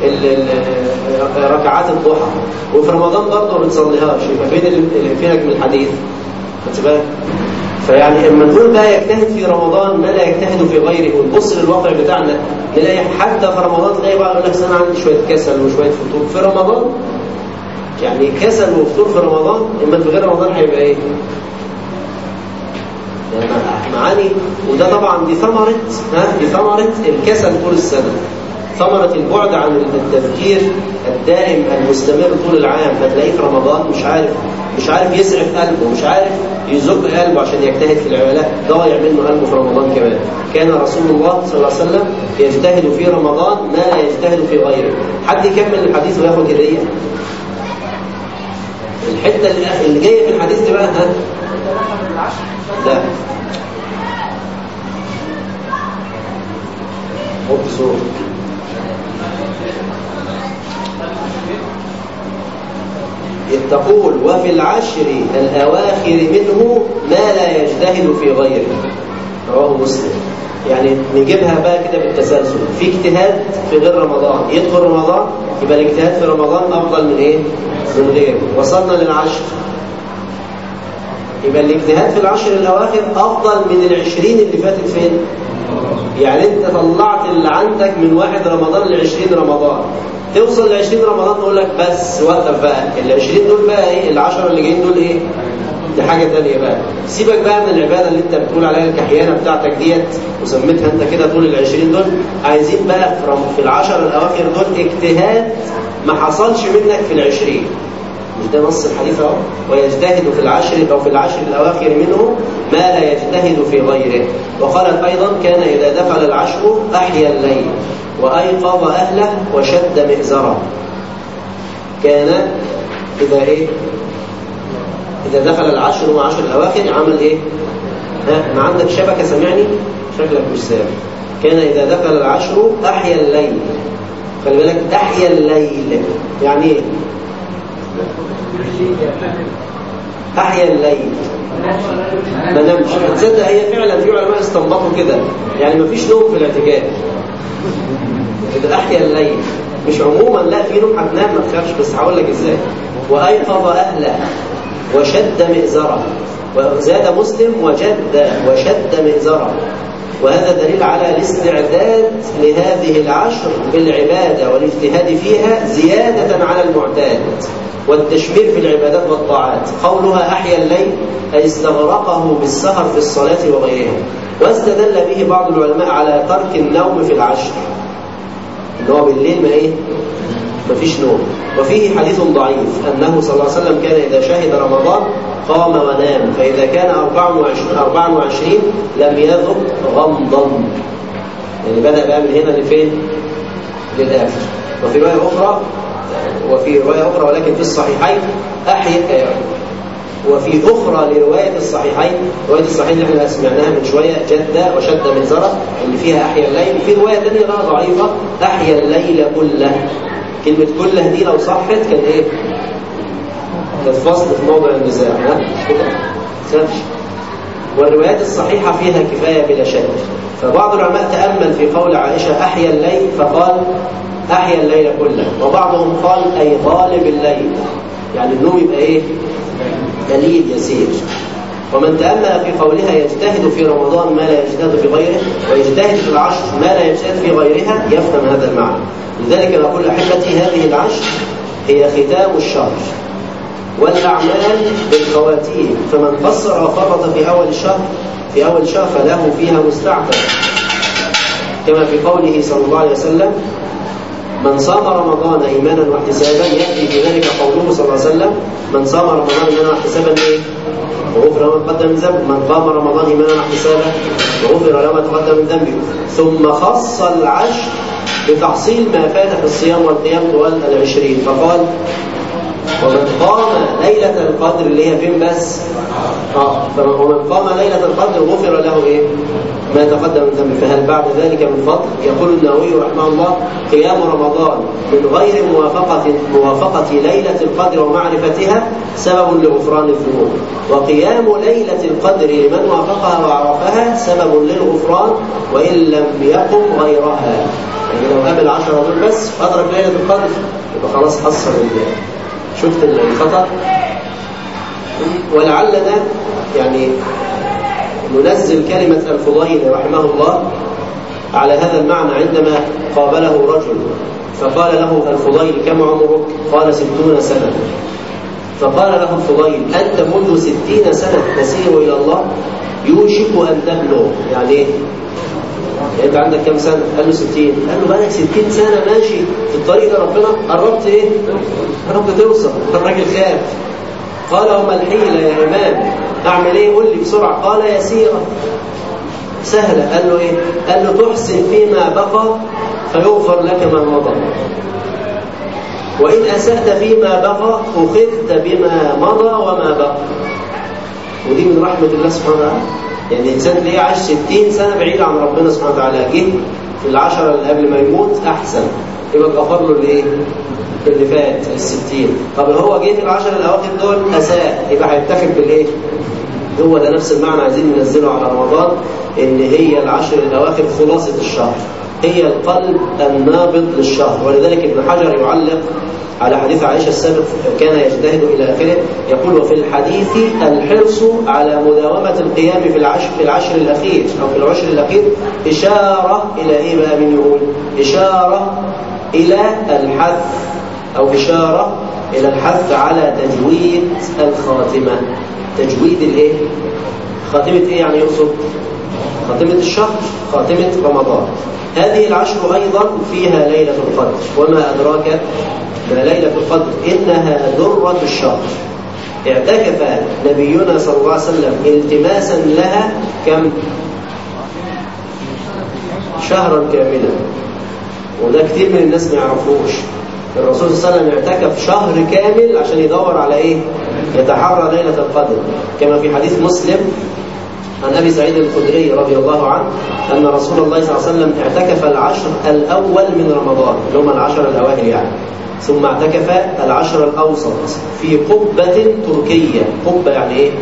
ركعات الضحى وفي رمضان برضه ما بتصليهاش يبقى فين اللي فينك من الحديث خدت بالك فيعني اما نقول بقى يجتهد في رمضان ما لا يجتهد في غيره ونبص للواقع بتاعنا نلاقي حتى في رمضان تلاقي بقى يقول لك انا عندي شويه كسل وشويه فطور في رمضان يعني كسل وفطور في رمضان اما في غير رمضان هيبقى ايه؟ معاني وده طبعا دي ثمرة ها دي ثمرة الكسل طول السنة ثمرة البعد عن التفكير الدائم المستمر طول العام فتلاقيه في رمضان مش عارف مش عارف يسعف قلبه مش عارف يزق قلبه عشان يجتهد في العبادات ضايع منه قلبه في رمضان كمان كان رسول الله صلى الله عليه وسلم يجتهد في رمضان ما لا يجتهد في غيره حد يكمل الحديث وياخد هديه الحته اللي جايه في الحديث دي بقى ها لا حط صوت تقول وفي العشر الأواخر منه ما لا يجتهد في غيره رواه مسلم يعني نجيبها بقى كده بالتسلسل في اجتهاد في غير رمضان يدخل رمضان يبقى الاجتهاد في رمضان أفضل من إيه؟ من غيره وصلنا للعشر يبقى الاجتهاد في العشر الأواخر أفضل من العشرين اللي فاتت فين؟ يعني أنت طلعت اللي عندك من واحد رمضان لعشرين رمضان توصل لعشرين رمضان تقول لك بس وقف بقى العشرين دول بقى إيه؟ العشرة اللي جايين دول إيه؟ دي حاجة تانية بقى سيبك بقى من العبادة اللي انت بتقول عليها الكحيانة بتاعتك ديت وسميتها انت كده طول العشرين دول عايزين بقى في العشر الأواخر دول اجتهاد ما حصلش منك في العشرين مش ده نص الحديث اهو ويجتهد في العشر او في العشر الاواخر منه ما لا يجتهد في غيره وقالت ايضا كان اذا دخل العشر احيا الليل وايقظ اهله وشد مئزره كان اذا ايه اذا دخل العشر وعشر الاواخر عمل ايه ها ما عندك شبكه سامعني شكلك مش سامع كان اذا دخل العشر احيا الليل خلي بالك احيا الليل يعني ايه أحيا الليل ما نمش تصدق هي فعلا في علماء استنبطوا كده يعني ما فيش نوم في الاعتكاف كده أحيا الليل مش عموما لا في نوم هتنام ما تخافش بس هقول لك ازاي وأيقظ أهله وشد مئزره وزاد مسلم وجد وشد مئزره وهذا دليل على الاستعداد لهذه العشر بالعبادة والاجتهاد فيها زيادة على المعتاد والتشمير في العبادات والطاعات قولها أحيا الليل أي استغرقه بالسهر في الصلاة وغيرها واستدل به بعض العلماء على ترك النوم في العشر ان هو بالليل ما ايه ما فيش نوم وفيه حديث ضعيف أنه صلى الله عليه وسلم كان إذا شهد رمضان قام ونام فإذا كان 24, 24 لم يذق غمضا يعني بدأ بقى من هنا لفين للآخر وفي رواية أخرى وفي رواية أخرى ولكن في الصحيحين أحيا وفي أخرى لرواية الصحيحين رواية الصحيحين اللي احنا سمعناها من شوية جدة وشد من زرع اللي فيها أحيا الليل في رواية ثانية بقى ضعيفة أحيا الليل كله كلمة كله دي لو صحت كان إيه؟ كانت فصل في موضع النزاع ها؟ كده؟ سفش والروايات الصحيحة فيها كفاية بلا شك فبعض العلماء تأمل في قول عائشة أحيا الليل فقال أحيا الليل كله وبعضهم قال أي غالب الليل يعني النوم يبقى إيه قليل يسير ومن تأمل في قولها يجتهد في رمضان ما لا يجتهد في غيره ويجتهد في العشر ما لا يجتهد في غيرها يفهم هذا المعنى لذلك نقول أحبتي هذه العشر هي ختام الشهر والأعمال بالخواتيم فمن قصر وفرط في أول الشهر في أول شهر فله فيها مستعتب كما في قوله صلى الله عليه وسلم من صام رمضان إيمانا واحتسابا يأتي في ذلك قوله صلى الله عليه وسلم من صام رمضان إيمانا واحتسابا إيه؟ وغفر له ما تقدم من ذنبه من قام رمضان إيمانا واحتسابا وغفر له ما تقدم من ذنبه ثم خص العشر بتحصيل ما فات في الصيام والقيام طوال العشرين فقال ومن قام ليلة القدر اللي هي فين بس اه ومن قام ليلة القدر غفر له ايه ما تقدم من ذنبه فهل بعد ذلك من فضل يقول النووي رحمه الله قيام رمضان من غير موافقة موافقة ليلة القدر ومعرفتها سبب لغفران الذنوب وقيام ليلة القدر لمن وافقها وعرفها سبب للغفران وإن لم يقم غيرها يعني لو قام العشرة دول بس أدرك ليلة القدر يبقى خلاص حصل شفت الخطأ ولعلنا يعني ننزل كلمة الفضيل رحمه الله على هذا المعنى عندما قابله رجل فقال له الفضيل كم عمرك قال ستون سنة فقال له الفضيل أنت منذ ستين سنة تسير إلى الله يوشك أن تبلغ يعني ايه يعني انت عندك كم سنة قال له 60 قال له بقالك 60 سنة ماشي في الطريق ده ربنا قربت ايه قربت توصل الراجل خاف قال وما الحيلة يا إمام أعمل إيه قول لي بسرعة قال يسيرة سهلة قال له إيه قال له تحسن فيما بقى فيغفر لك ما مضى وإن أسأت فيما بقى أخذت بما مضى وما بقى ودي من رحمة الله سبحانه وتعالى يعني الإنسان تلاقيه عاش 60 سنة بعيد عن ربنا سبحانه وتعالى جه في العشرة اللي قبل ما يموت أحسن يبقى غفر له الإيه؟ اللي فات الستين طب هو جه في العشر الأواخر دول أساء يبقى هيتاخد بالإيه؟ هو ده نفس المعنى عايزين ننزله على رمضان إن هي العشر الأواخر خلاصة الشهر هي القلب النابض للشهر ولذلك ابن حجر يعلق على حديث عائشة السابق كان يجتهد إلى آخره يقول وفي الحديث الحرص على مداومة القيام في العشر, في العشر الأخير أو في العشر الأخير إشارة إلى إيه بقى من يقول إشارة إلى الحث أو إشارة إلى الحث على تجويد الخاتمة تجويد الإيه؟ خاتمة إيه يعني يقصد؟ خاتمة الشهر خاتمة رمضان هذه العشر أيضا فيها ليلة القدر وما أدراك ما ليلة القدر إنها ذرة الشهر اعتكف نبينا صلى الله عليه وسلم التماسا لها كم شهرا كاملا وده كتير من الناس ما يعرفوش الرسول صلى الله عليه وسلم اعتكف شهر كامل عشان يدور على ايه يتحرى ليلة القدر كما في حديث مسلم عن أبي سعيد الخدري رضي الله عنه أن رسول الله صلى الله عليه وسلم اعتكف العشر الأول من رمضان اللي هم العشر الأواخر يعني ثم اعتكف العشر الأوسط في قبة تركية قبة يعني إيه؟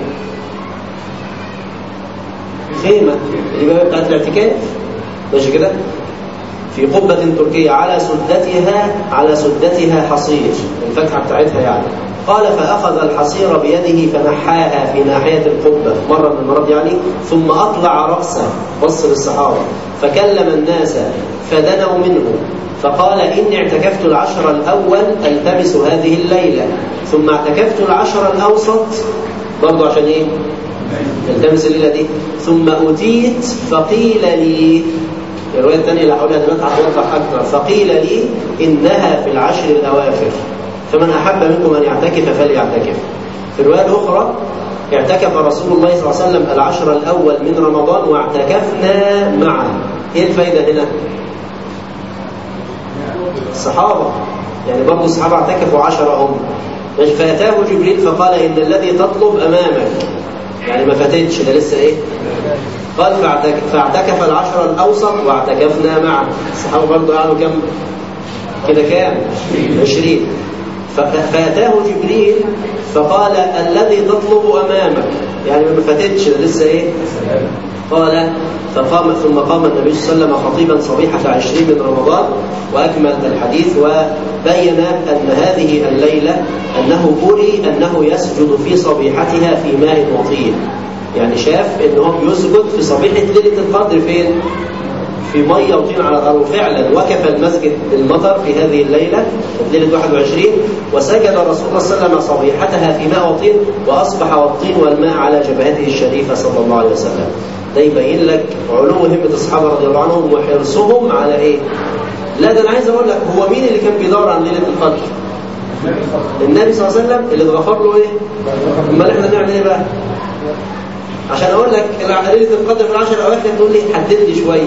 خيمة يبقى بتاعت الاعتكاف ماشي كده؟ في قبة تركية على سدتها على سدتها حصير الفتحة بتاعتها يعني قال فأخذ الحصير بيده فنحاها في ناحية القبة مرة من المرات يعني ثم أطلع رأسه بص للصحابة فكلم الناس فدنوا منه فقال إني اعتكفت العشر الأول ألتمس هذه الليلة ثم اعتكفت العشر الأوسط برضو عشان إيه؟ التمس الليلة دي ثم أتيت فقيل لي الرواية الثانية اللي حولها دلوقتي هتوضح أكثر فقيل لي إنها في العشر الأواخر فمن أحب منكم أن يعتكف فليعتكف في الرواية الأخرى اعتكف رسول الله صلى الله عليه وسلم العشر الأول من رمضان واعتكفنا معه إيه الفايدة هنا؟ الصحابة يعني برضه الصحابة اعتكفوا عشرة هم فأتاه جبريل فقال إن الذي تطلب أمامك يعني ما فاتتش ده لسه إيه قال فاعتكف, فاعتكف العشر الأوسط واعتكفنا معه الصحابة برضه قعدوا كم كده كام عشرين فأتاه جبريل فقال الذي تطلب أمامك يعني ما فاتتش ده لسه إيه قال فقام ثم قام النبي صلى الله عليه وسلم خطيبا صبيحة عشرين من رمضان وأكمل الحديث وبين أن هذه الليلة أنه أري أنه يسجد في صبيحتها في ماء وطين يعني شاف أنه يسجد في صبيحة ليلة القدر فين؟ في مية وطين على الأرض وفعلا وكف المسجد بالمطر في هذه الليلة ليلة 21 وسجد رسول الله صلى الله عليه وسلم صبيحتها في ماء وطين وأصبح والطين والماء على جبهته الشريفة صلى الله عليه وسلم ده يبين لك علو همة الصحابة رضي الله عنهم وحرصهم على إيه؟ لا ده أنا عايز أقول لك هو مين اللي كان بيدور عن ليلة القدر؟ النبي صلى الله عليه وسلم اللي اتغفر له إيه؟ أمال إحنا نعمل إيه بقى؟ عشان أقول لك ليلة القدر في العشر الأواخر تقول لي حدد لي شوية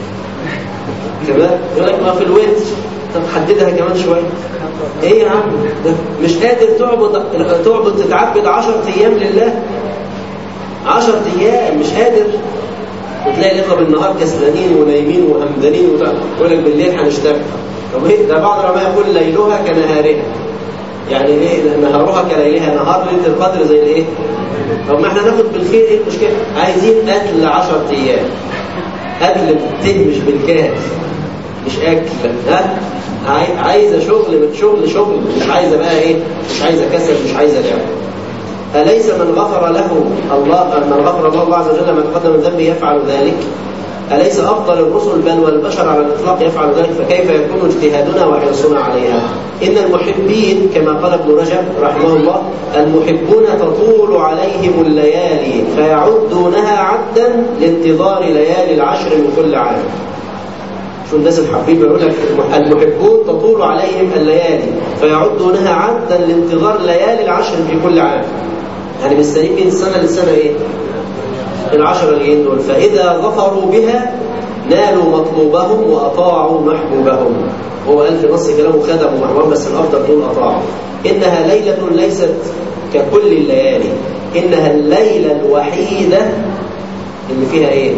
كمان يقول لك ما في الوتر طب حددها كمان شويه ايه يا عم مش قادر تعبد تعبد تتعبد 10 ايام لله 10 ايام مش قادر وتلاقي الاخوه بالنهار كسلانين ونايمين وهمدانين ويقول لك بالليل هنشتغل طب ايه ده بعض العلماء يقول ليلها كنهارها يعني ايه نهارها كليلها نهار ليله القدر زي الايه طب ما احنا ناخد بالخير ايه المشكله عايزين اكل 10 ايام اكل بالتين مش بالكاف مش اكل ها عايزه شغل شغل شغل مش عايزه بقى ايه مش عايزه كسل مش عايزه لعب أليس من غفر له الله من غفر الله عز وجل ما تقدم من ذنبه يفعل ذلك أليس أفضل الرسل بل والبشر على الإطلاق يفعل ذلك فكيف يكون اجتهادنا وحرصنا عليها إن المحبين كما قال ابن رجب رحمه الله المحبون تطول عليهم الليالي فيعدونها عدا لانتظار ليالي العشر من كل عام شو الناس الحبيبة يقول لك المحبون تطول عليهم الليالي فيعدونها عدا لانتظار ليالي العشر في كل عام يعني مستنيين من سنة لسنة ايه العشر الجايين دول فإذا ظفروا بها نالوا مطلوبهم وأطاعوا محبوبهم هو قال في نص كلامه خدموا محبوبهم بس الأفضل دول أطاعوا إنها ليلة ليست ككل الليالي إنها الليلة الوحيدة اللي فيها إيه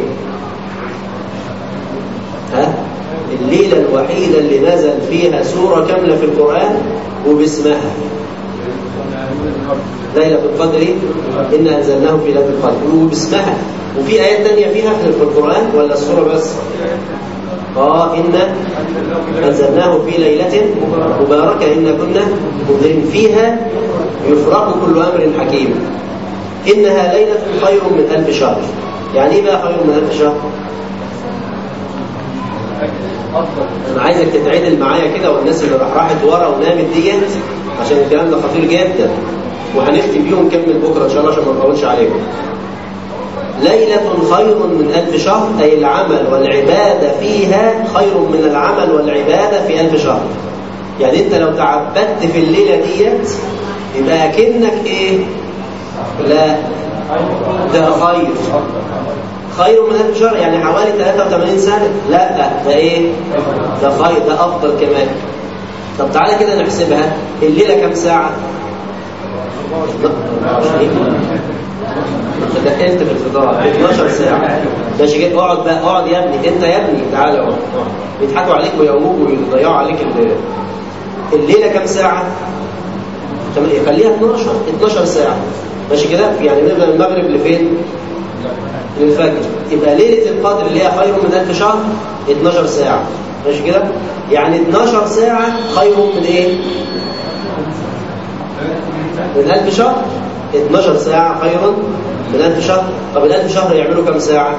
ها الليلة الوحيدة اللي نزل فيها سورة كاملة في القرآن وباسمها ليلة القدر إنا أنزلناه في ليلة القدر وباسمها وفي آيات تانية فيها في القرآن ولا السورة بس آه إنا أنزلناه في ليلة مباركة إنا كنا منذرين فيها يفرق كل أمر حكيم إنها ليلة خير من ألف شهر يعني إيه بقى خير من ألف شهر؟ انا عايزك تتعدل معايا كده والناس اللي راح راحت ورا ونامت ديت عشان الكلام ده خطير جدا وهنختم بيهم كمل بكره ان شاء الله عشان ما نطولش عليكم ليلة خير من ألف شهر أي العمل والعبادة فيها خير من العمل والعبادة في ألف شهر يعني أنت لو تعبدت في الليلة ديت يبقى أكنك إيه؟ لا ده خير خير من ألف شهر يعني حوالي 83 سنة لا ده إيه؟ ده خير ده أفضل كمان طب تعالى كده نحسبها الليلة كم ساعة؟ دخلت في الفضاء 12 ساعة ماشي جاي اقعد بقى اقعد يا ابني انت يا ابني تعالى اقعد بيضحكوا عليك ويقوموك ويضيعوا عليك الليلة كم ساعة؟ خليها 12 12 ساعة ماشي كده يعني نبدأ من المغرب لفين؟ للفجر يبقى ليلة القدر اللي هي خير من ألف شهر 12 ساعة ماشي كده؟ يعني 12 ساعة خير من إيه؟ من 1000 شهر 12 ساعة خير من 1000 شهر طب ال 1000 شهر يعملوا كم ساعة؟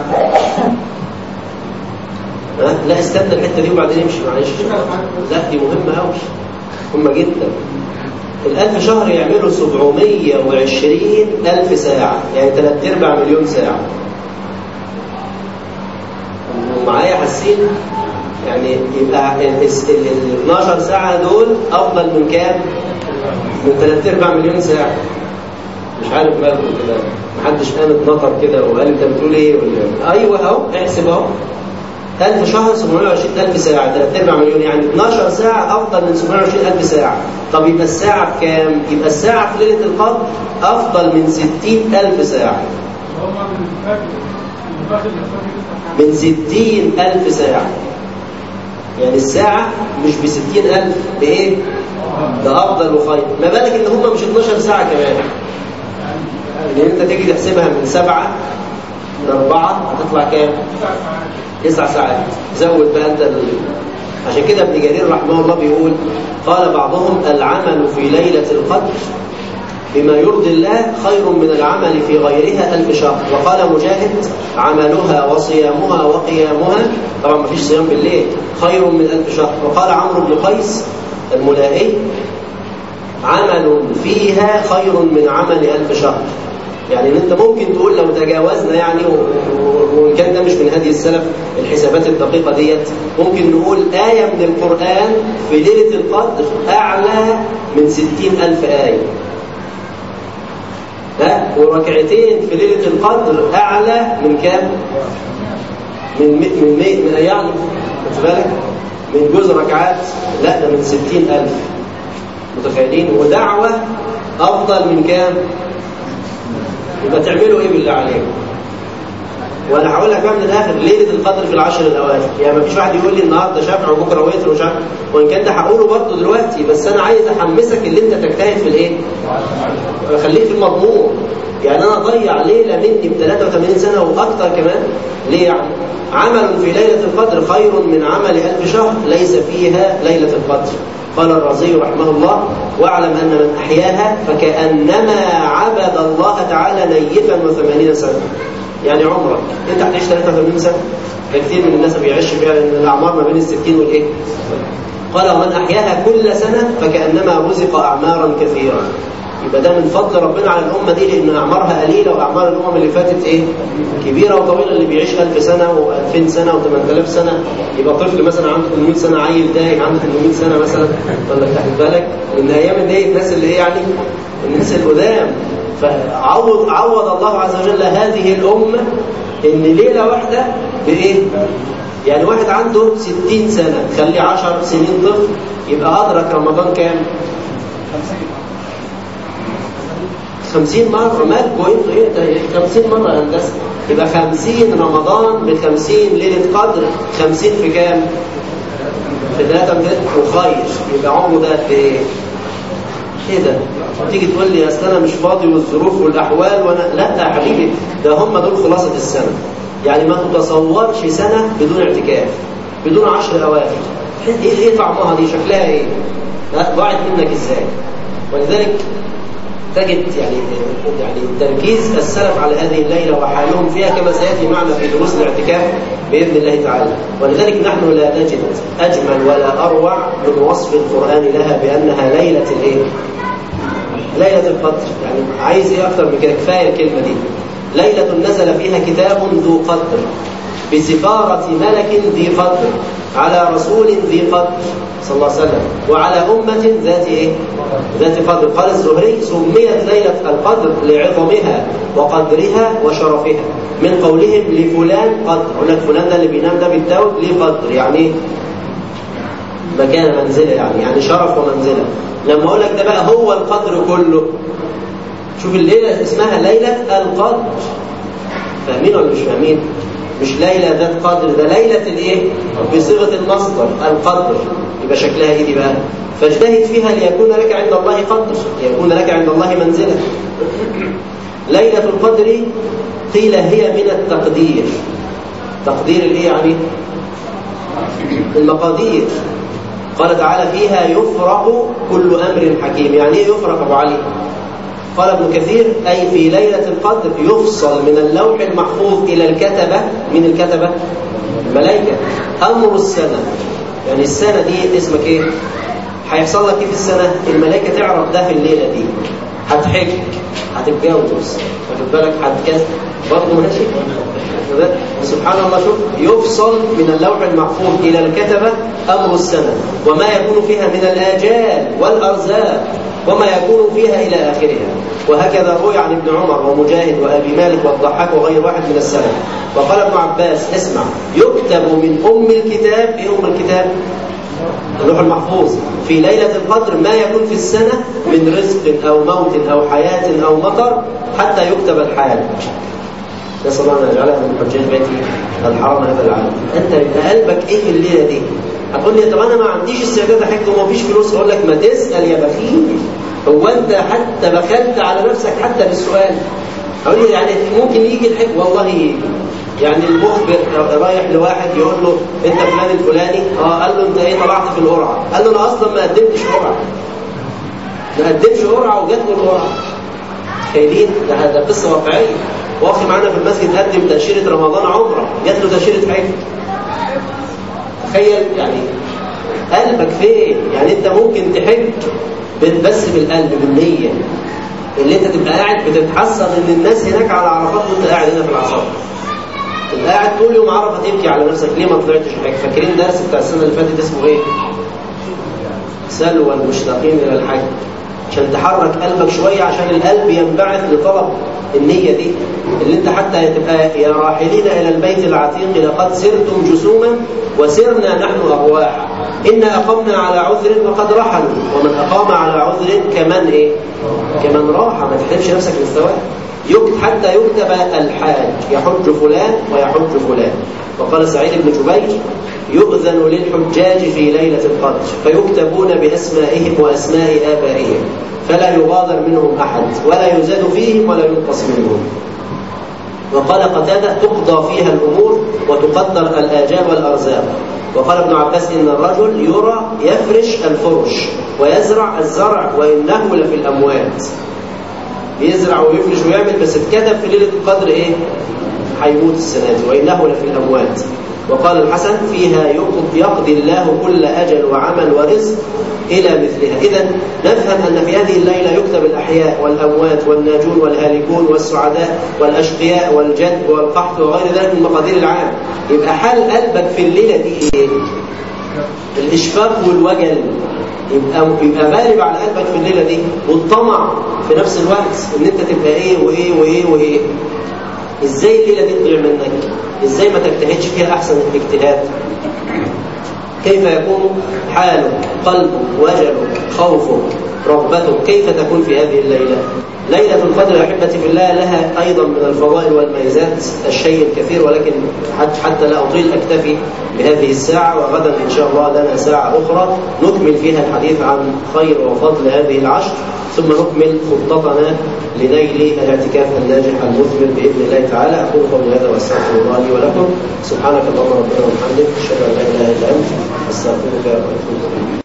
ها؟ لا استنى الحتة دي وبعدين امشي معلش لا دي مهمة قوي مهمة جدا الألف شهر يعملوا 720 ألف ساعة يعني ثلاث أرباع مليون ساعة ومعايا حاسين يعني يبقى ال 12 ساعة دول أفضل من كام؟ من ثلاث أرباع مليون ساعة مش عارف مالكم كده محدش قام اتنطر كده وقال انت بتقول ايه ولا ايوه اهو احسب اهو 1000 شهر 720 ألف ساعة 3 أرباع مليون يعني 12 ساعة أفضل من 720 ألف ساعة طب يبقى الساعة بكام؟ يبقى الساعة في ليلة القدر أفضل من 60 ألف ساعة من 60 ألف ساعة يعني الساعة مش ب 60 ألف بإيه؟ ده أفضل وخير ما بالك إن هم مش 12 ساعة كمان إن أنت تيجي تحسبها من سبعة لأربعة هتطلع كام؟ تسع ساعات زود بقى أنت ال... عشان كده ابن جرير رحمه الله بيقول قال بعضهم العمل في ليلة القدر بما يرضي الله خير من العمل في غيرها ألف شهر وقال مجاهد عملها وصيامها وقيامها طبعا ما فيش صيام بالليل خير من ألف شهر وقال عمرو بن قيس الملائي عمل فيها خير من عمل ألف شهر يعني ان انت ممكن تقول لو تجاوزنا يعني وان كان ده مش من هدي السلف الحسابات الدقيقة ديت ممكن نقول آية من القرآن في ليلة القدر أعلى من ستين ألف آية ها وركعتين في ليلة القدر أعلى من كام؟ من مئة من مئة من يعني خد بالك من جزء ركعات لا ده من ستين ألف متخيلين ودعوة أفضل من كام؟ يبقى تعملوا ايه بالله عليكم وانا هقول لك بقى من الاخر ليله القدر في العشر الاواخر يعني ما فيش واحد يقول لي النهارده شفع وبكره وتر ومش عارف وان كان ده هقوله برضه دلوقتي بس انا عايز احمسك ان انت تجتهد في الايه؟ خليك في المضمون يعني انا اضيع ليله مني ب 83 سنه واكثر كمان ليه يعني؟ عمل في ليله القدر خير من عمل ألف شهر ليس فيها ليله القدر قال الرازي رحمه الله واعلم أن من أحياها فكأنما عبد الله تعالى نيفا وثمانين سنة يعني عمرك انت هتعيش 83 سنة ده كتير من الناس بيعيش فيها لأن الأعمار ما بين الستين والإيه قال ومن أحياها كل سنة فكأنما رزق أعمارا كثيرة يبقى ده من فضل ربنا على الأمة دي لأن أعمارها قليلة وأعمار الأمم اللي فاتت إيه؟ كبيرة وطويلة اللي بيعيش 1000 سنة و2000 سنة و8000 سنة يبقى طفل مثلا عنده 800 سنة عيل دايق عنده 800 سنة مثلا ولا تاخد بالك لأن أيام دي الناس اللي إيه يعني الناس القدام فعوض عوض الله عز وجل هذه الأمة إن ليلة واحدة بإيه؟ يعني واحد عنده 60 سنة خليه 10 سنين طفل يبقى أدرك رمضان كام؟ خمسين مرة مالكوا انتوا ايه ده خمسين مرة هندسة يبقى خمسين رمضان بخمسين ليلة قدر خمسين في كام؟ في ثلاثة وخير يبقى عمره ده قد ايه؟ ايه ده؟ تيجي تقول لي اصل انا مش فاضي والظروف والاحوال وانا لا يا حبيبي ده هم دول خلاصة السنة يعني ما تتصورش سنة بدون اعتكاف بدون عشر اواخر ايه ايه طعمها دي شكلها ايه؟ ضاعت منك ازاي؟ ولذلك تجد يعني يعني تركيز السلف على هذه الليلة وحالهم فيها كما سيأتي معنا في دروس الاعتكاف بإذن الله تعالى ولذلك نحن لا نجد أجمل ولا أروع من وصف القرآن لها بأنها ليلة الإيه؟ ليلة القدر يعني عايز إيه أكثر من كده كفاية الكلمة دي ليلة نزل فيها كتاب ذو قدر بسفارة ملك ذي قدر على رسول ذي قدر صلى الله عليه وسلم وعلى أمة ذات إيه؟ ذات قدر قال الزهري سميت ليلة القدر لعظمها وقدرها وشرفها من قولهم لفلان قدر يقول لك فلان ده اللي بينام ده بالداود ليه قدر يعني ايه؟ مكان منزلة يعني يعني شرف ومنزلة لما أقول لك ده بقى هو القدر كله شوف الليلة اسمها ليلة القدر فاهمين ولا مش فاهمين؟ مش ليلة ذات قدر ده ليلة الايه؟ بصيغة المصدر القدر يبقى شكلها ايه دي بقى؟ فاجتهد فيها ليكون لك عند الله قدر ليكون لك عند الله منزلة ليلة القدر قيل هي من التقدير تقدير الايه يعني؟ المقادير قال تعالى فيها يفرق كل امر حكيم يعني ايه يفرق ابو علي قال ابن كثير أي في ليلة القدر يفصل من اللوح المحفوظ إلى الكتبة من الكتبة الملائكة أمر السنة يعني السنة دي اسمك إيه؟ هيحصل لك إيه في السنة؟ الملائكة تعرف ده في الليلة دي هتحج هتتجوز واخد بالك هتكذب برضه ماشي سبحان الله شوف يفصل من اللوح المحفوظ إلى الكتبة أمر السنة وما يكون فيها من الآجال والأرزاق وما يكون فيها إلى آخرها وهكذا روي عن ابن عمر ومجاهد وأبي مالك والضحاك وغير واحد من السلف وقال ابن عباس اسمع يكتب من أم الكتاب إيه أم الكتاب؟ اللوح المحفوظ في ليلة القدر ما يكون في السنة من رزق أو موت أو حياة أو مطر حتى يكتب الحال نسأل الله أن يجعلها من حجاج بيتي الحرام هذا العام أنت يبقى قلبك إيه في الليلة دي؟ هتقول لي طب أنا ما عنديش استعداد أحج وما فيش فلوس أقول لك ما تسأل يا بخيل هو أنت حتى بخلت على نفسك حتى بالسؤال أقول لي يعني ممكن يجي الحج والله يجي يعني المخبر رايح لواحد يقول له انت فلان الفلاني اه قال له انت ايه طلعت في القرعه قال له انا اصلا ما قدمتش قرعه ما قدمش قرعه وجات له القرعه تخيلين ده, ده قصه واقعيه واخي معانا في المسجد قدم تاشيره رمضان عمره جات له تاشيره حج تخيل يعني قلبك فين يعني انت ممكن تحج بس بالقلب بالنيه اللي انت تبقى قاعد بتتحسن ان الناس هناك على عرفات وانت قاعد هنا في العصر تبقى قاعد طول يوم عرفه تبكي على نفسك ليه ما طلعتش حج فاكرين درس بتاع السنه اللي فاتت اسمه ايه سلوى المشتاقين الى الحج عشان تحرك قلبك شويه عشان القلب ينبعث لطلب النيه دي اللي انت حتى تبقى يا راحلين الى البيت العتيق لقد سرتم جسوما وسرنا نحن ارواحا إن أقمنا على عذر وقد رحلوا ومن أقام على عذر كمن إيه؟ كمن راح ما تحرمش نفسك من الثواب يكتب حتى يكتب الحاج يحج فلان ويحج فلان وقال سعيد بن جبير يؤذن للحجاج في ليلة القدر فيكتبون بأسمائهم وأسماء آبائهم فلا يغادر منهم أحد ولا يزاد فيهم ولا ينقص منهم وقال قتادة تقضى فيها الأمور وتقدر الآجال والأرزاق وقال ابن عباس إن الرجل يرى يفرش الفرش ويزرع الزرع وإنه لفي الأموات يزرع ويفرش ويعمل بس اتكتب في ليلة القدر إيه؟ هيموت السنة دي وإنه لفي الأموات وقال الحسن فيها يقضي الله كل أجل وعمل ورزق إلى مثلها إذا نفهم أن في هذه الليلة يكتب الأحياء والأموات والناجون والهالكون والسعداء والأشقياء والجد والقحط وغير ذلك من مقادير العام يبقى حال قلبك في الليلة دي إيه؟ الإشفاق والوجل يبقى يبقى غالب على قلبك في الليلة دي والطمع في نفس الوقت إن أنت تبقى إيه وإيه وإيه وإيه إزاي الليلة دي تضيع منك؟ إزاي ما تجتهدش فيها أحسن الاجتهاد؟ كيف يكون حالك قلبك وجلك خوفك رغبتك كيف تكون في هذه الليلة ليلة القدر يا أحبتي في الله لها أيضا من الفضائل والميزات الشيء الكثير ولكن حتى لا أطيل أكتفي بهذه الساعة وغدا إن شاء الله لنا ساعة أخرى نكمل فيها الحديث عن خير وفضل هذه العشر ثم نكمل خطتنا لنيل الاعتكاف الناجح المثمر بإذن الله تعالى أقول قولي هذا وأستغفر الله لي ولكم سبحانك اللهم ربنا وبحمدك أشهد أن لا إله إلا أنت أستغفرك وأتوب إليك